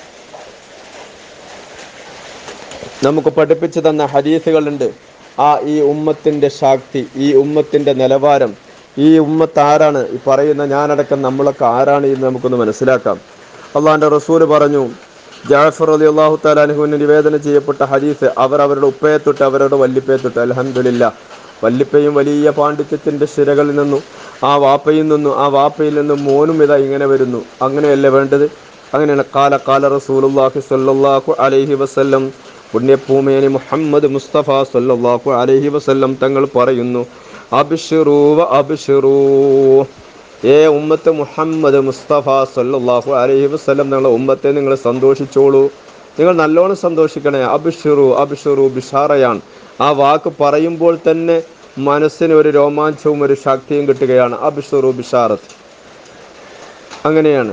നമുക്ക് പഠിപ്പിച്ചു തന്ന ഹദീസുകളുണ്ട് ആ ഈ ഉമ്മത്തിൻ്റെ ശാക്തി ഈ ഉമ്മത്തിൻ്റെ നിലവാരം ഈ ഉമ്മത്ത് ആരാണ് ഈ പറയുന്ന ഞാനടക്കം നമ്മളൊക്കെ ആരാണ് എന്ന് നമുക്കൊന്ന് മനസ്സിലാക്കാം അള്ളാഹിൻ്റെ റസൂല് പറഞ്ഞു ജാഫർ അലി അള്ളാഹു താലാനുഹുവിന് നിവേദനം ചെയ്യപ്പെട്ട ഹദീസ് അവർ അവരുടെ ഉപ്പയെ തൊട്ട് അവരുടെ വല്ലിപ്പയെ തൊട്ട് അലഹമില്ല വല്ലിപ്പയും വലിയ പാണ്ഡിത്യത്തിൻ്റെ ശിരകളിൽ നിന്നും ആ വാപ്പയിൽ നിന്നും ആ വാപ്പയിൽ നിന്നും മോനും ഇതാ ഇങ്ങനെ വരുന്നു അങ്ങനെയല്ലേ വേണ്ടത് അങ്ങനെയാണ് കാല കാല റസൂലുള്ളാഹി സ്വല്ലല്ലാഹു അലൈഹി വസല്ലം പുണ്യഭൂമേനി മുഹമ്മദ് മുസ്തഫ സ്വല്ലല്ലാഹു അലൈഹി വസല്ലം തങ്ങൾ പറയുന്നു അബ്ശിറൂ വ അബ്ശിറൂ ഏ ഉമ്മത്ത് മുഹമ്മദ് മുസ്തഫ സല്ലല്ലാഹു അലൈഹി വസല്ലം നിങ്ങളുടെ ഉമ്മത്തെ നിങ്ങൾ സന്തോഷിച്ചോളൂ നിങ്ങൾ നല്ലോണം സന്തോഷിക്കണേ അബ്ശിറു അബ്ശിറു ബിഷാറയാണ് ആ വാക്ക് പറയുമ്പോൾ തന്നെ മനസ്സിന് ഒരു രോമാഞ്ചവും ഒരു ശക്തിയും കിട്ടുകയാണ് അബ്ശിറു ബിഷാറത്ത് അങ്ങനെയാണ്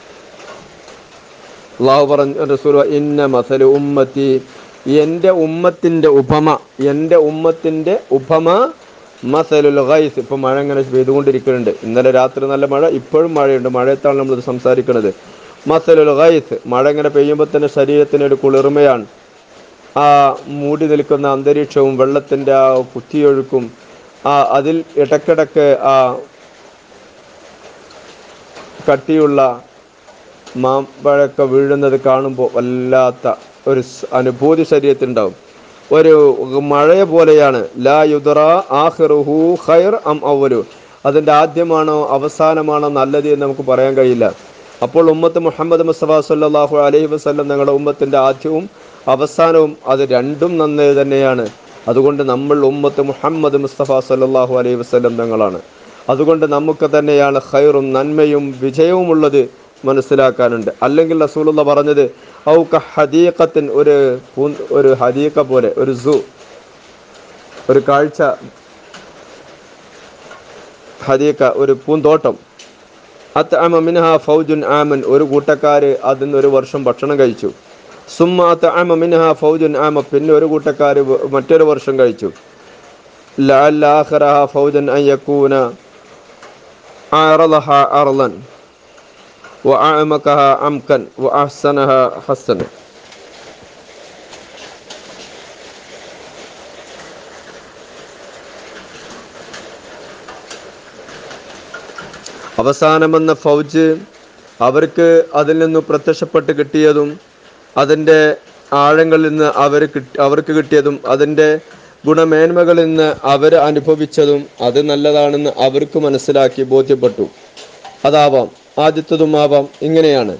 അള്ളാഹു പറഞ്ഞു റസൂൽ ഇന്ന മസലു ഉമ്മത്തി എൻ്റെ ഉമ്മത്തിൻ്റെ ഉപമ എൻ്റെ ഉമ്മത്തിൻ്റെ ഉപമ മസലുൽ ഗൈസ് ഇപ്പം മഴ ഇങ്ങനെ പെയ്തുകൊണ്ടിരിക്കുന്നുണ്ട് ഇന്നലെ രാത്രി നല്ല മഴ ഇപ്പോഴും മഴയുണ്ട് മഴയത്താണ് നമ്മളിത് സംസാരിക്കുന്നത് മസലുൽ ഗൈസ് മഴ ഇങ്ങനെ പെയ്യുമ്പോൾ തന്നെ ശരീരത്തിന് ഒരു കുളിർമയാണ് ആ മൂടി നിൽക്കുന്ന അന്തരീക്ഷവും വെള്ളത്തിൻ്റെ ആ കുത്തിയൊഴുക്കും ആ അതിൽ ഇടക്കിടക്ക് ആ കട്ടിയുള്ള മാമ്പഴമൊക്കെ വീഴുന്നത് കാണുമ്പോൾ വല്ലാത്ത ഒരു സ് അനുഭൂതി ശരീരത്തിലുണ്ടാവും ഒരു മഴ പോലെയാണ് ലാ യുദ്റ ആഹിറുഹു ഖൈർ അം അവലു അതിൻ്റെ ആദ്യമാണോ അവസാനമാണോ നല്ലത് എന്ന് നമുക്ക് പറയാൻ കഴിയില്ല അപ്പോൾ ഉമ്മത്ത് മുഹമ്മദ് മുസ്തഫ സല്ലാഹു അലൈഹി വസ്ലം ഞങ്ങളുടെ ഉമ്മത്തിൻ്റെ ആദ്യവും അവസാനവും അത് രണ്ടും നന്നത് തന്നെയാണ് അതുകൊണ്ട് നമ്മൾ ഉമ്മത്ത് മുഹമ്മദ് മുസ്തഫ സല്ലാഹു അലൈഹി വസ്ലം ഞങ്ങളാണ് അതുകൊണ്ട് നമുക്ക് തന്നെയാണ് ഖൈറും നന്മയും വിജയവും ഉള്ളത് മനസ്സിലാക്കാനുണ്ട് അല്ലെങ്കിൽ റസൂലുള്ള പറഞ്ഞത് ഔക ഹദീഖത്തിൻ ഒരു പൂ ഒരു ഹദീഖ പോലെ ഒരു സു ഒരു കാഴ്ച ഹദീഖ ഒരു പൂന്തോട്ടം അത്ത് അമ മിൻഹ ഫൗജുൻ ആമൻ ഒരു കൂട്ടക്കാര് അതിൽ നിന്ന് ഒരു വർഷം ഭക്ഷണം കഴിച്ചു സുമ്മ അത്ത് അമ മിൻഹ ഫൗജുൻ ആമ പിന്നെ ഒരു കൂട്ടക്കാര് വ- മറ്റൊരു വർഷം കഴിച്ചു ലഅല്ല ആഖിറഹ ഫൗജൻ അൻ യകൂന അറളഹ അർളൻ وأعمقها عمقا وأحسنها حسنا അവസാനമെന്ന ഫൗജ് അവർക്ക് അതിൽ നിന്ന് പ്രത്യക്ഷപ്പെട്ട് കിട്ടിയതും അതിൻ്റെ ആഴങ്ങളിൽ നിന്ന് അവർ കിട്ടി അവർക്ക് കിട്ടിയതും അതിൻ്റെ ഗുണമേന്മകളിൽ നിന്ന് അവർ അനുഭവിച്ചതും അത് നല്ലതാണെന്ന് അവർക്ക് മനസ്സിലാക്കി ബോധ്യപ്പെട്ടു അതാവാം ആദ്യത്തതും ആവാം ഇങ്ങനെയാണ്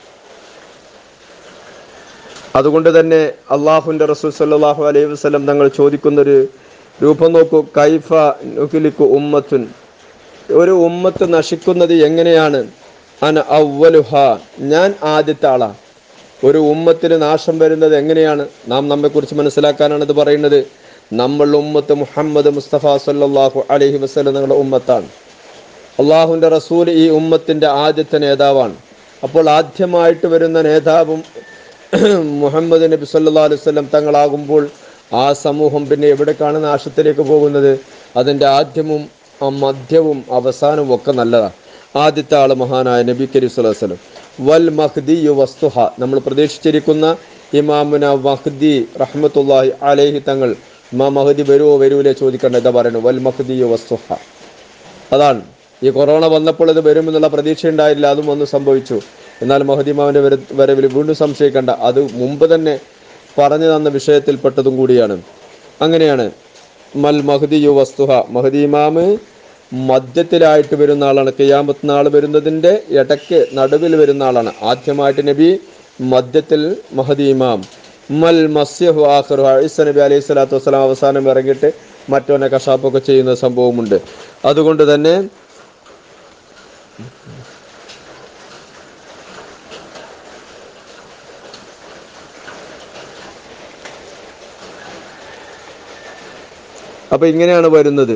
അതുകൊണ്ട് തന്നെ അള്ളാഹുവിൻ്റെ റസൂൽ സല്ലാഹു അലൈഹി വസ്ലം തങ്ങൾ ചോദിക്കുന്നൊരു രൂപം നോക്കൂ കൈഫ നുഖിലിക്കു ഉമ്മത്തുൻ ഒരു ഉമ്മത്ത് നശിക്കുന്നത് എങ്ങനെയാണ് അന അവലുഹ ഞാൻ ആദ്യത്തെ ആളാ ഒരു ഉമ്മത്തിന് നാശം വരുന്നത് എങ്ങനെയാണ് നാം നമ്മെക്കുറിച്ച് മനസ്സിലാക്കാനാണ് ഇത് പറയുന്നത് നമ്മൾ ഉമ്മത്ത് മുഹമ്മദ് മുസ്തഫ സല്ലാഹു അലൈഹി വസ്ലം നിങ്ങളുടെ ഉമ്മത്താണ് അള്ളാഹുവിൻ്റെ റസൂൽ ഈ ഉമ്മത്തിൻ്റെ ആദ്യത്തെ നേതാവാണ് അപ്പോൾ ആദ്യമായിട്ട് വരുന്ന നേതാവും മുഹമ്മദ് നബി സല്ലാ അലൈഹി വസല്ലം തങ്ങളാകുമ്പോൾ ആ സമൂഹം പിന്നെ എവിടേക്കാണ് നാശത്തിലേക്ക് പോകുന്നത് അതിൻ്റെ ആദ്യവും ആ മധ്യവും അവസാനവും ഒക്കെ നല്ലതാണ് ആദ്യത്തെ ആള് മഹാനായ നബി കരീം സ്വല്ലല്ലാഹു അലൈഹി വസല്ലം വൽ മഹ്ദി യു വസ്തുഹ നമ്മൾ പ്രതീക്ഷിച്ചിരിക്കുന്ന ഇമാമുന മഹ്ദി റഹ്മത്തുള്ളാഹി അലൈഹി തങ്ങൾ ഇമാ മഹദി വരുവോ വരൂലേ ചോദിക്കണ്ട എന്താ പറയുന്നത് വൽ മഹ്ദി യു വസ്തുഹ അതാണ് ഈ കൊറോണ വന്നപ്പോൾ ഇത് വരുമെന്നുള്ള പ്രതീക്ഷ ഉണ്ടായില്ല അതും ഒന്ന് സംഭവിച്ചു എന്നാൽ മഹദിമാവിന്റെ വര വരവിൽ വീണ്ടും സംശയിക്കേണ്ട അത് മുമ്പ് തന്നെ പറഞ്ഞു തന്ന വിഷയത്തിൽപ്പെട്ടതും കൂടിയാണ് അങ്ങനെയാണ് മൽ മഹദി യു വസ്തുഹ മഹദി ഇമാമ് മധ്യത്തിലായിട്ട് വരുന്ന ആളാണ് കിയാമത്ത് നാൾ വരുന്നതിൻ്റെ ഇടയ്ക്ക് നടുവിൽ വരുന്ന ആളാണ് ആദ്യമായിട്ട് നബി മധ്യത്തിൽ മഹദി ഇമാം മൽ മസ്യഹു ആഖിറു ഈസ നബി അലൈഹി സ്വലാത്തു വസ്സലാം അവസാനം ഇറങ്ങിയിട്ട് മറ്റവനെ കഷാപ്പൊക്കെ ചെയ്യുന്ന സംഭവമുണ്ട് അതുകൊണ്ട് തന്നെ അപ്പൊ ഇങ്ങനെയാണ് വരുന്നത്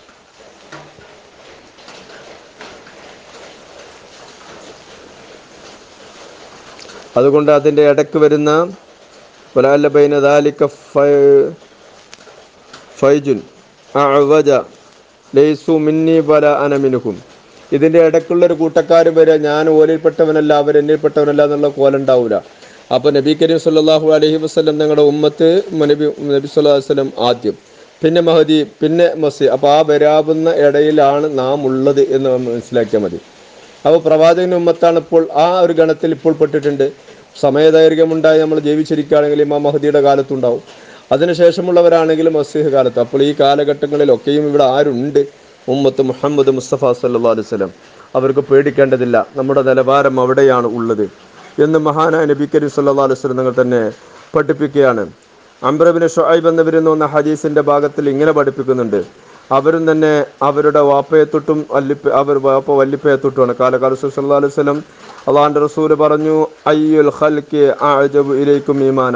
അതുകൊണ്ട് അതിൻ്റെ ഇടയ്ക്ക് വരുന്ന വലാല ബൈന ദാലിക ഫൈ- ഫൈജുൻ അഅവജ ലൈസു മിന്നി വല അന മിൻഹും ഇതിൻ്റെ ഇടയ്ക്കുള്ള ഒരു കൂട്ടക്കാർ വരെ ഞാൻ ഓലിൽപ്പെട്ടവനല്ല അവർ എന്നിൽപ്പെട്ടവനല്ല എന്നുള്ള കോലുണ്ടാവൂല അപ്പോൾ നബി കരീം സല്ലല്ലാഹു അലൈഹി വസല്ലം ഞങ്ങളുടെ ഉമ്മത്ത് നബി നബി സല്ലല്ലാഹു അലൈഹി വസല്ലം ആദ്യം പിന്നെ മഹദി പിന്നെ മസി അപ്പോൾ ആ വരാവുന്ന ഇടയിലാണ് നാം ഉള്ളത് എന്ന് നമ്മൾ മനസ്സിലാക്കിയാൽ മതി അപ്പോൾ പ്രവാചകൻ ഉമ്മത്താണ് ഇപ്പോൾ ആ ഒരു ഗണത്തിൽ ഇപ്പോൾ പെട്ടിട്ടുണ്ട് സമയദൈർഘ്യമുണ്ടായി നമ്മൾ ജീവിച്ചിരിക്കുകയാണെങ്കിൽ ഇമാം മഹദിയുടെ കാലത്തുണ്ടാവും അതിനുശേഷമുള്ളവരാണെങ്കിൽ മസീഹ് കാലത്ത് അപ്പോൾ ഈ കാലഘട്ടങ്ങളിലൊക്കെയും ഇവിടെ ആരുണ്ട് ഉമ്മത്ത് മുഹമ്മദ് മുസ്തഫ സല്ലാ അലൈഹി സ്വലം അവർക്ക് പേടിക്കേണ്ടതില്ല നമ്മുടെ നിലവാരം അവിടെയാണ് ഉള്ളത് എന്ന് മഹാനായ നബി കരീം സല്ലാ അലൈഹി സ്വലം നിങ്ങൾ തന്നെ പഠിപ്പിക്കുകയാണ് അംബ്രബിന് ഷുഐബ് എന്നിവരിൽ നിന്ന് ഹദീസിന്റെ ഭാഗത്തിൽ ഇങ്ങനെ പഠിപ്പിക്കുന്നുണ്ട് അവരും തന്നെ അവരുടെ വാപ്പയെ തൊട്ടും വല്ലിപ്പ അവർ വാപ്പ വല്ലിപ്പയെ തൊട്ടുമാണ് കാലകാല സല്ലാ അലൈഹി സ്വലം അള്ളാഹാന്റെ റസൂല് പറഞ്ഞു അയ്യുൽ ഖൽക്ക് അഅജബു ഇലൈക്കും ഈമാന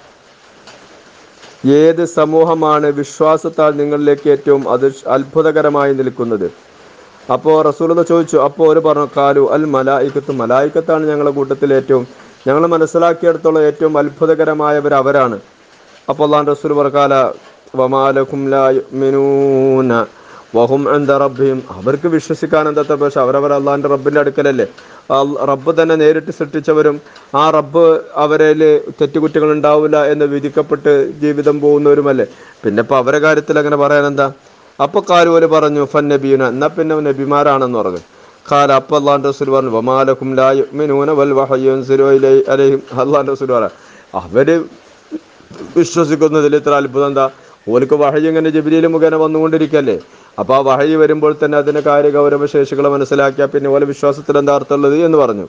ഏത് സമൂഹമാണ് വിശ്വാസത്താൽ നിങ്ങളിലേക്ക് ഏറ്റവും അത് അത്ഭുതകരമായി നിൽക്കുന്നത് അപ്പോൾ റസൂലത ചോദിച്ചു അപ്പോൾ അവർ പറഞ്ഞു കാലു അൽ മലായിക്കത്ത് മലായിക്കത്താണ് ഞങ്ങളുടെ കൂട്ടത്തിൽ ഏറ്റവും ഞങ്ങൾ മനസ്സിലാക്കിയെടുത്തോളം ഏറ്റവും അത്ഭുതകരമായവർ അവരാണ് അപ്പോൾ അള്ളാൻ റസൂൽ പറക്കാല വമാലക്കും ലാ യുഅ്മിനൂന വഹും എന്ത റബ്ബിയും അവർക്ക് വിശ്വസിക്കാൻ എന്താ പക്ഷെ അവരവർ അള്ളാഹിൻ്റെ റബ്ബിൻ്റെ അടുക്കലല്ലേ അൽ- റബ്ബ് തന്നെ നേരിട്ട് സൃഷ്ടിച്ചവരും ആ റബ്ബ് അവരിൽ തെറ്റുകുറ്റങ്ങൾ ഉണ്ടാവില്ല എന്ന് വിധിക്കപ്പെട്ട് ജീവിതം പോകുന്നവരുമല്ലേ പിന്നെ ഇപ്പൊ അവരെ കാര്യത്തിൽ അങ്ങനെ പറയാൻ എന്താ അപ്പൊ കാലുപോലെ പറഞ്ഞു ഫൻ നബീന എന്നാ പിന്നെ നബിമാരാണെന്ന് പറഞ്ഞു കാല അപ്പൊ അള്ളാൻ റസൂൽ പറഞ്ഞു വമാലക്കും ലാ യുഅ്മിനൂന വൽ വഹയ്യു യൻസിലു ഇലൈ- അലൈഹിം അള്ളാൻ റസൂൽ പറ അവര് വിശ്വസിക്കുന്നതിൽ ഇത്ര അത്ഭുതം എന്താ ഓർക്ക് വഹയി ഇങ്ങനെ ജബിരിയിൽ മുഖേന വന്നുകൊണ്ടിരിക്കല്ലേ അപ്പോൾ ആ വഹയി വരുമ്പോൾ തന്നെ അതിന് കാര്യ ഗൗരവ ശേഷികളെ മനസ്സിലാക്കിയാൽ പിന്നെ ഓലെ വിശ്വാസത്തിൽ എന്താ അർത്ഥമുള്ളത് എന്ന് പറഞ്ഞു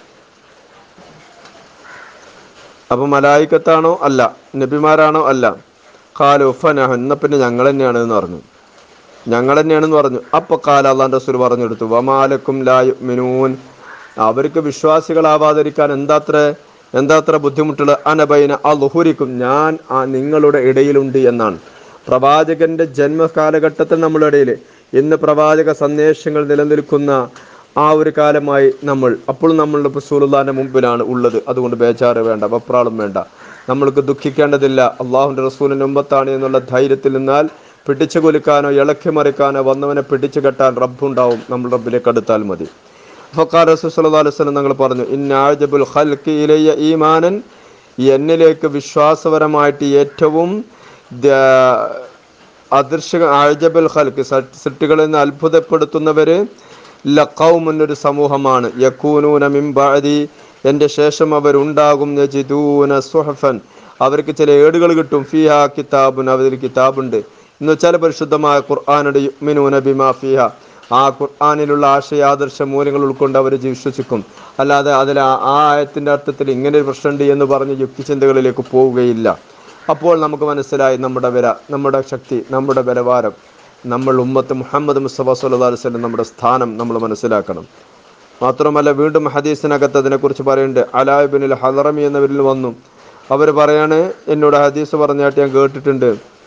അപ്പൊ മലായിക്കത്താണോ അല്ല നബിമാരാണോ അല്ല കാലു ഫനഹ എന്നാ പിന്നെ ഞങ്ങൾ തന്നെയാണ് എന്ന് പറഞ്ഞു ഞങ്ങൾ തന്നെയാണെന്ന് പറഞ്ഞു അപ്പൊ കാല അള്ളാൻ റസൂൽ പറഞ്ഞെടുത്തു വമാലക്കും ലായു മിനൂൻ അവർക്ക് വിശ്വാസികളാവാതിരിക്കാൻ എന്താത്ര എന്താത്ര ബുദ്ധിമുട്ടുള്ള അനബൈന അലുഹുരിക്കും ഞാൻ ആ നിങ്ങളുടെ ഇടയിലുണ്ട് എന്നാണ് പ്രവാചകന്റെ ജന്മകാലഘട്ടത്തിൽ നമ്മുടെ ഇടയിൽ ഇന്ന് പ്രവാചക സന്ദേശങ്ങൾ നിലനിൽക്കുന്ന ആ ഒരു കാലമായി നമ്മൾ അപ്പോഴും നമ്മളുടെ റസൂലുള്ളാന്റെ മുമ്പിലാണ് ഉള്ളത് അതുകൊണ്ട് ബേജാറ് വേണ്ട വെപ്രാളം വേണ്ട നമ്മൾക്ക് ദുഃഖിക്കേണ്ടതില്ല അള്ളാഹുന്റെ റസൂലിന്റെ മുമ്പത്താണ് എന്നുള്ള ധൈര്യത്തിൽ നിന്നാൽ പിടിച്ചു കൊലുക്കാനോ ഇളക്കി മറിക്കാനോ വന്നവനെ പിടിച്ചു കെട്ടാൻ റബ്ബുണ്ടാവും നമ്മൾ റബ്ബിലേക്ക് അടുത്താൽ മതി ഫക്കാർ റസൂൽ സല്ലല്ലാഹു അലൈഹി വസല്ലം തങ്ങൾ പറഞ്ഞു ഇന്നാജബുൽ ഖൽഖി ഇലയ്യ ഈമാനൻ എന്നിലേക്ക് വിശ്വാസപരമായിട്ട് ഏറ്റവും ദ- അദൃശ്യ ആജബൽ ഖൽക്ക് സൃഷ്ടികളിൽ നിന്ന് അത്ഭുതപ്പെടുത്തുന്നവര് ലഖൗമുൻ ഒരു സമൂഹമാണ് യക്കൂനൂന മിൻ ബഅദി എൻ്റെ ശേഷം അവരുണ്ടാകും യജിദൂന സുഹഫൻ അവർക്ക് ചില ഏടുകൾ കിട്ടും ഫിഹ കിതാബുൻ അവരിൽ കിതാബുണ്ട് എന്ന് വെച്ചാൽ പരിശുദ്ധമായ ഖുർആാനുടെ യുഗ്മിനൂന ബിമാ ഫിഹ ആ ഖുർആാനിലുള്ള ആശയാദർശ മൂല്യങ്ങൾ ഉൾക്കൊണ്ട് അവർ വിശ്വസിക്കും അല്ലാതെ അതിൽ ആ ആ ആയത്തിന്റെ അർത്ഥത്തിൽ ഇങ്ങനെ ഒരു പ്രശ്നമുണ്ട് എന്ന് പറഞ്ഞ് യുക്തിചിന്തകളിലേക്ക് പോവുകയില്ല അപ്പോൾ നമുക്ക് മനസ്സിലായി നമ്മുടെ വില നമ്മുടെ ശക്തി നമ്മുടെ ബലവാരം നമ്മൾ ഉമ്മത്ത് മുഹമ്മദ് മുസ്തഫ സല്ലല്ലാഹു അലൈഹി വസല്ലം നമ്മുടെ സ്ഥാനം നമ്മൾ മനസ്സിലാക്കണം മാത്രമല്ല വീണ്ടും ഹദീസിനകത്ത് അതിനെക്കുറിച്ച് പറയുന്നുണ്ട് അലാബിനിൽ ഹലറമി എന്നവരിൽ വന്നു അവർ പറയാണ് എന്നോട് ഹദീസ് പറഞ്ഞായിട്ട് ഞാൻ കേട്ടിട്ടുണ്ട്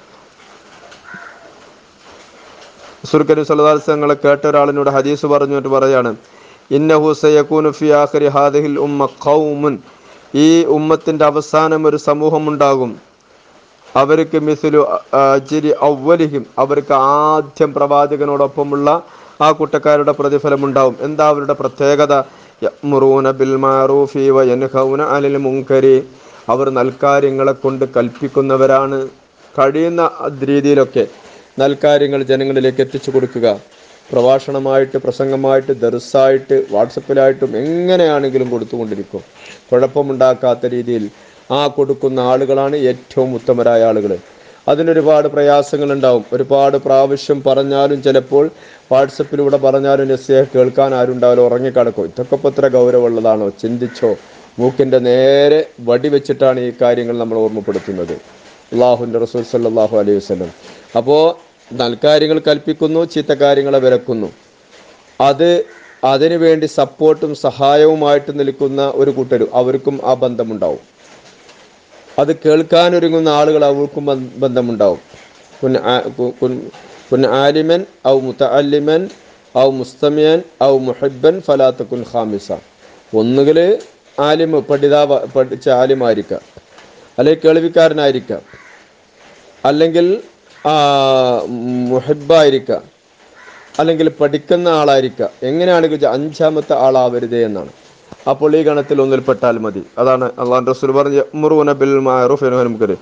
സുർക്കരി സലതാത്സങ്ങളെ കേട്ട ഒരാളിനോട് ഹദീസ് പറഞ്ഞിട്ട് പറയാണ് ഇന്നഹു സയകൂനു ഫി ആഖിരി ഹാദിഹിൽ ഉമ്മ ഖൗമുൻ ഈ ഉമ്മത്തിന്റെ അവസാനം ഒരു സമൂഹം ഉണ്ടാകും അവർക്ക് മിസുലു അജിരി ഔവലിഹിം അവർക്ക് ആദ്യം പ്രവാചകനോടൊപ്പമുള്ള ആ കൂട്ടക്കാരുടെ പ്രതിഫലം ഉണ്ടാവും എന്താ അവരുടെ പ്രത്യേകത യഅ്മുറൂന ബിൽ മാറൂഫി വ യൻഹൗന അനിൽ മുൻകരി അവർ നൽകാര്യങ്ങളെ കൊണ്ട് കൽപ്പിക്കുന്നവരാണ് കഴിയുന്ന രീതിയിലൊക്കെ നൽകാര്യങ്ങൾ ജനങ്ങളിലേക്ക് എത്തിച്ചു കൊടുക്കുക പ്രഭാഷണമായിട്ട് പ്രസംഗമായിട്ട് ദർസായിട്ട് വാട്സപ്പിലായിട്ടും എങ്ങനെയാണെങ്കിലും കൊടുത്തുകൊണ്ടിരിക്കും കുഴപ്പമുണ്ടാക്കാത്ത രീതിയിൽ ആ കൊടുക്കുന്ന ആളുകളാണ് ഏറ്റവും ഉത്തമരായ ആളുകൾ അതിനൊരുപാട് പ്രയാസങ്ങൾ ഉണ്ടാവും ഒരുപാട് പ്രാവശ്യം പറഞ്ഞാലും ചിലപ്പോൾ വാട്സപ്പിലൂടെ പറഞ്ഞാലും നസ്യ കേൾക്കാൻ ആരും ഉണ്ടാവില്ല ഉറങ്ങിക്കിടക്കും ഇതൊക്കെ ഇപ്പൊ ഇത്ര ഗൗരവമുള്ളതാണോ ചിന്തിച്ചോ മൂക്കിന്റെ നേരെ വടി വെച്ചിട്ടാണ് ഈ കാര്യങ്ങൾ നമ്മൾ ഓർമ്മപ്പെടുത്തുന്നത് അള്ളാഹുന്റെ റസൂൽ സല്ലല്ലാഹു അലൈഹി വസല്ലം അപ്പോൾ നൽകാര്യങ്ങൾ കൽപ്പിക്കുന്നു ചീത്ത കാര്യങ്ങളെ വിലക്കുന്നു അത് അതിനു വേണ്ടി സപ്പോർട്ടും സഹായവുമായിട്ട് നിൽക്കുന്ന ഒരു കൂട്ടരും അവർക്കും ആ ബന്ധമുണ്ടാവും അത് കേൾക്കാനൊരുങ്ങുന്ന ആളുകൾ അവർക്കും ബന്ധ- ബന്ധമുണ്ടാവും കുൻ ആ- കു- കുൻ- കുൻ ആലിമൻ ഔ മുത്തഅല്ലിമൻ ഔ മുസ്തമിയൻ ഔ മുഹിബൻ ഫലാത്ത കുൻ ഖാമിസ ഒന്നുകിൽ ആലിമ് പഠിതാവ് പഠിച്ച ആലിമായിരിക്കാം അല്ലെങ്കിൽ കേൾവിക്കാരനായിരിക്കാം അല്ലെങ്കിൽ ആ, മുഹിബായിരിക്കാം അല്ലെങ്കിൽ പഠിക്കുന്ന ആളായിരിക്കാം എങ്ങനെയാണെങ്കിൽ ഇത് അഞ്ചാമത്തെ ആളാവരുതേ എന്നാണ് അപ്പോൾ ഈ ഗണത്തിൽ ഒന്നിൽപ്പെട്ടാൽ മതി അതാണ് അള്ളാഹു റസൂൽ പറഞ്ഞ മുറൂന ബിൽ മാറൂഫ് നമുക്കൊരു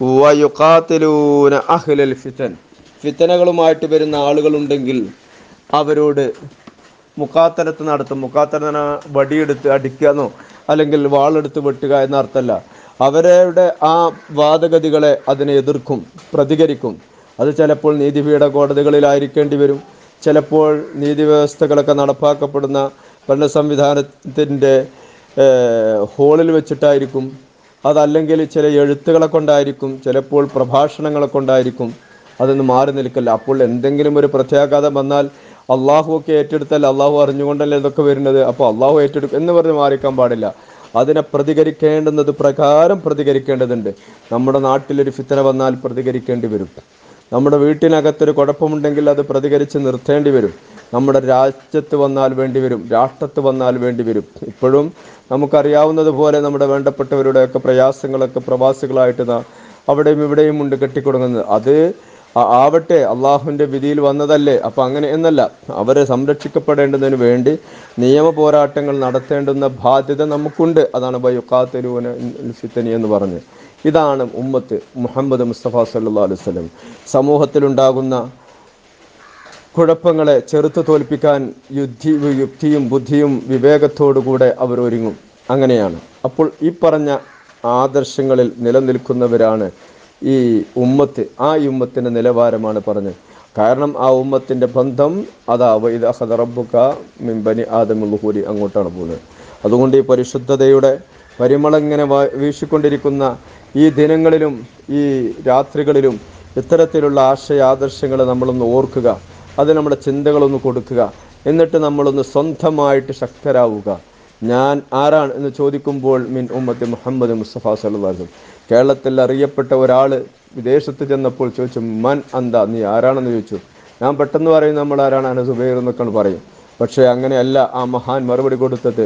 വയുഖാത്തിലൂന അഹ്ലൽ ഫിതൻ ഫിത്തനകളുമായിട്ട് വരുന്ന ആളുകളുണ്ടെങ്കിൽ അവരോട് മുക്കാത്തലത്ത് നടത്തും മുക്കാത്തല വടിയെടുത്ത് അടിക്കാന്നോ അല്ലെങ്കിൽ വാളെടുത്ത് വെട്ടുക എന്ന അർത്ഥമല്ല അവരുടെ ആ വാദഗതികളെ അതിനെ എതിർക്കും പ്രതികരിക്കും അത് ചിലപ്പോൾ നീതിപീഠ കോടതികളിലായിരിക്കേണ്ടി വരും ചിലപ്പോൾ നീതി വ്യവസ്ഥകളൊക്കെ നടപ്പാക്കപ്പെടുന്ന ഭരണ സംവിധാനത്തിൻ്റെ ഹോളിൽ വെച്ചിട്ടായിരിക്കും അതല്ലെങ്കിൽ ചില എഴുത്തുകളെ കൊണ്ടായിരിക്കും ചിലപ്പോൾ പ്രഭാഷണങ്ങളെ കൊണ്ടായിരിക്കും അതൊന്ന് മാറി നിൽക്കില്ല അപ്പോൾ എന്തെങ്കിലും ഒരു പ്രത്യാഘാതം വന്നാൽ അള്ളാഹു ഒക്കെ ഏറ്റെടുത്താൽ അള്ളാഹു അറിഞ്ഞുകൊണ്ടല്ലേ ഇതൊക്കെ വരുന്നത് അപ്പോൾ അള്ളാഹു ഏറ്റെടുക്കും എന്ന് പറഞ്ഞ് മാറിക്കാൻ പാടില്ല അതിനെ പ്രതികരിക്കേണ്ടുന്നത് പ്രകാരം പ്രതികരിക്കേണ്ടതുണ്ട് നമ്മുടെ നാട്ടിലൊരു ഫിത്തന വന്നാൽ പ്രതികരിക്കേണ്ടി വരും നമ്മുടെ വീട്ടിനകത്തൊരു കുഴപ്പമുണ്ടെങ്കിൽ അത് പ്രതികരിച്ച് നിർത്തേണ്ടി വരും നമ്മുടെ രാജ്യത്ത് വന്നാൽ വേണ്ടി വരും രാഷ്ട്രത്ത് വന്നാൽ വേണ്ടി വരും ഇപ്പോഴും നമുക്കറിയാവുന്നത് പോലെ നമ്മുടെ വേണ്ടപ്പെട്ടവരുടെയൊക്കെ പ്രയാസങ്ങളൊക്കെ പ്രവാസികളായിട്ട് നാ- അവിടെയും ഇവിടെയും ഉണ്ട് കെട്ടിക്കൊടുങ്ങുന്നത് അത് ആ- ആവട്ടെ അള്ളാഹുവിൻ്റെ വിധിയിൽ വന്നതല്ലേ അപ്പം അങ്ങനെ എന്നല്ല അവരെ സംരക്ഷിക്കപ്പെടേണ്ടതിന് വേണ്ടി നിയമ പോരാട്ടങ്ങൾ നടത്തേണ്ടുന്ന ബാധ്യത നമുക്കുണ്ട് അതാണ് ബയുക്കാത്തരൂന ഫിത്തനി എന്ന് പറഞ്ഞ് ഇതാണ് ഉമ്മത്ത് മുഹമ്മദ് മുസ്തഫ സല്ലല്ലാഹു അലൈഹി വസല്ലം സമൂഹത്തിലുണ്ടാകുന്ന കുഴപ്പങ്ങളെ ചെറുത്തു തോൽപ്പിക്കാൻ യുദ്ധി യുക്തിയും ബുദ്ധിയും വിവേകത്തോടുകൂടെ അവർ ഒരുങ്ങും അങ്ങനെയാണ് അപ്പോൾ ഈ പറഞ്ഞ ആദർശങ്ങളിൽ നിലനിൽക്കുന്നവരാണ് ഈ ഉമ്മത്ത് ആ ഈ ഉമ്മത്തിൻ്റെ നിലവാരമാണ് പറഞ്ഞത് കാരണം ആ ഉമ്മത്തിൻ്റെ ബന്ധം അതാ ഇത് അഹദ റബ്ബുക മിൻ ബനി ആദമുൽഹൂരി അങ്ങോട്ടാണ് പോകുന്നത് അതുകൊണ്ട് ഈ പരിശുദ്ധതയുടെ പരിമളം ഇങ്ങനെ വാ- വീശിക്കൊണ്ടിരിക്കുന്ന ഈ ദിനങ്ങളിലും ഈ രാത്രികളിലും ഇത്തരത്തിലുള്ള ആശയ ആദർശങ്ങൾ നമ്മളൊന്ന് ഓർക്കുക അത് നമ്മുടെ ചിന്തകളൊന്ന് കൊടുക്കുക എന്നിട്ട് നമ്മളൊന്ന് സ്വന്തമായിട്ട് ശക്തരാവുക ഞാൻ ആരാണ് എന്ന് ചോദിക്കുമ്പോൾ മിൻ ഉമ്മത്തി മുഹമ്മദ് മുസ്തഫ സല്ലാഹു കേരളത്തിൽ അറിയപ്പെട്ട ഒരാൾ വിദേശത്ത് ചെന്നപ്പോൾ ചോദിച്ചു മൻ അന്ത നീ ആരാണെന്ന് ചോദിച്ചു ഞാൻ പെട്ടെന്ന് പറയും നമ്മൾ ആരാണ് അന സുബൈർ എന്നൊക്കെ പറയും പക്ഷേ അങ്ങനെയല്ല ആ മഹാൻ മറുപടി കൊടുത്തത്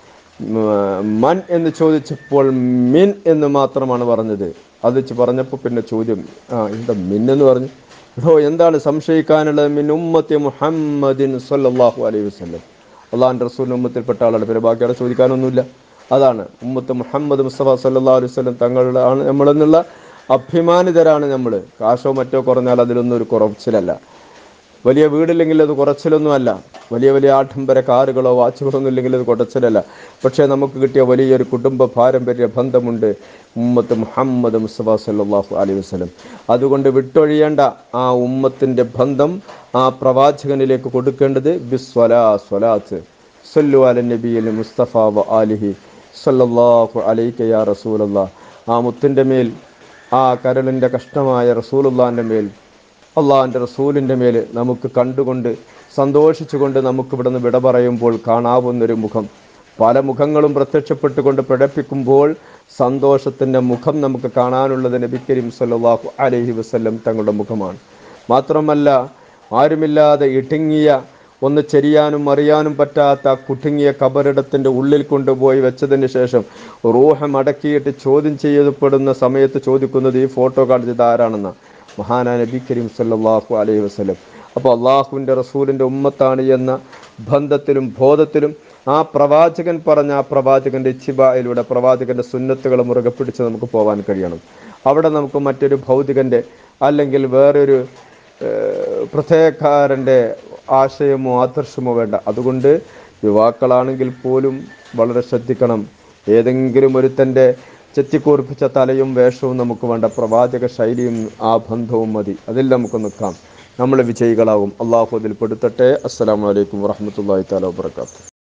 മ- മൻ എന്ന് ചോദിച്ചപ്പോൾ മിൻ എന്ന് മാത്രമാണ് പറഞ്ഞത് അത് ച് പറഞ്ഞപ്പോൾ പിന്നെ ചോദ്യം ആ എന്താ മിൻ എന്ന് പറഞ്ഞു എടോ എന്താണ് സംശയിക്കാനുള്ളത് മിൻ ഉമ്മത്തി മുഹമ്മദിൻ സല്ലല്ലാഹു അലൈഹി വസല്ലം അള്ളാഹിൻ്റെ റസൂലിൻ്റെ ഉമ്മത്തിൽപ്പെട്ട ആളാണ് പിന്നെ ബാക്കി അവിടെ ചോദിക്കാനൊന്നുമില്ല അതാണ് ഉമ്മത്ത് മുഹമ്മദ് മുസ്തഫ സല്ലല്ലാഹു അലൈഹി വസല്ലം തങ്ങളുടെ ആണ് നമ്മളെന്നുള്ള അഭിമാനിതരാണ് നമ്മൾ കാശോ മറ്റോ കുറഞ്ഞാൽ അതിലൊന്നും ഒരു കുറച്ചിലല്ല വലിയ വീടില്ലെങ്കിൽ അത് കുറച്ചിലൊന്നുമല്ല വലിയ വലിയ ആഡംബര കാറുകളോ വാച്ചുകളൊന്നും ഇല്ലെങ്കിൽ അത് കുറച്ചിലല്ല പക്ഷേ നമുക്ക് കിട്ടിയ വലിയൊരു കുടുംബ പാരമ്പര്യ ബന്ധമുണ്ട് ഉമ്മത്ത് മുഹമ്മദ് മുസ്തഫ സല്ലല്ലാഹു അലൈഹി വസല്ലം അതുകൊണ്ട് വിട്ടൊഴിയേണ്ട ആ ഉമ്മത്തിൻ്റെ ബന്ധം ആ പ്രവാചകനിലേക്ക് കൊടുക്കേണ്ടത് ബിസ്വലാ സ്വലാത്ത് സല്ലു അല നബിയിൽ മുസ്തഫ വ ആലിഹി സല്ലല്ലാഹു അലൈക യാ റസൂലല്ലാ ആ മുത്തിൻ്റെ മേൽ ആ കരളിൻ്റെ കഷ്ടമായ റസൂലുള്ളാൻ്റെ മേൽ അള്ളാഹിൻ്റെ റസൂലിൻ്റെ മേൽ നമുക്ക് കണ്ടുകൊണ്ട് സന്തോഷിച്ചുകൊണ്ട് നമുക്ക് ഇവിടുന്ന് വിട പറയുമ്പോൾ കാണാവുന്നൊരു മുഖം പല മുഖങ്ങളും പ്രത്യക്ഷപ്പെട്ടുകൊണ്ട് പിഴപ്പിക്കുമ്പോൾ സന്തോഷത്തിൻ്റെ മുഖം നമുക്ക് കാണാനുള്ളത് നബി കരീം സല്ലല്ലാഹു അലൈഹി വസല്ലം തങ്ങളുടെ മുഖമാണ് മാത്രമല്ല ആരുമില്ലാതെ ഇടുങ്ങിയ ഒന്ന് ചെരിയാനും അറിയാനും പറ്റാത്ത ആ കുടുങ്ങിയ കബറിടത്തിൻ്റെ ഉള്ളിൽ കൊണ്ടുപോയി വെച്ചതിന് ശേഷം റൂഹം അടക്കിയിട്ട് ചോദ്യം ചെയ്യപ്പെടുന്ന സമയത്ത് ചോദിക്കുന്നത് ഈ ഫോട്ടോ കാണിച്ചത് ആരാണെന്ന മഹാനാ നബി കരീം സല്ലല്ലാഹു അലൈഹി വസല്ലം അപ്പോൾ അള്ളാഹുവിൻ്റെ റസൂലിൻ്റെ ഉമ്മത്താണ് എന്ന ബന്ധത്തിലും ബോധത്തിലും ആ പ്രവാചകൻ പറഞ്ഞ ആ പ്രവാചകൻ്റെ ഇച്ചിബായിലൂടെ പ്രവാചകൻ്റെ സുന്നത്തുകൾ മുറുകെ പിടിച്ച് നമുക്ക് പോകാൻ കഴിയണം അവിടെ നമുക്ക് മറ്റൊരു ഭൗതികൻ്റെ അല്ലെങ്കിൽ വേറൊരു ഏഹ്, പ്രത്യേകക്കാരൻ്റെ ആശയമോ ആദർശമോ വേണ്ട അതുകൊണ്ട് യുവാക്കളാണെങ്കിൽ പോലും വളരെ ശ്രദ്ധിക്കണം ഏതെങ്കിലും ഒരുത്തൻ്റെ ചെത്തിക്കൂർപ്പിച്ച തലയും വേഷവും നമുക്ക് വേണ്ട പ്രവാചക ശൈലിയും ആ ബന്ധവും മതി അതിൽ നമുക്ക് നിൽക്കാം നമ്മൾ വിജയികളാവും അള്ളാഹു അതിൽ പെടുത്തട്ടെ അസ്സലാമു അലൈക്കും വറഹ്മത്തുള്ളാഹി തആല വബറകാതുഹു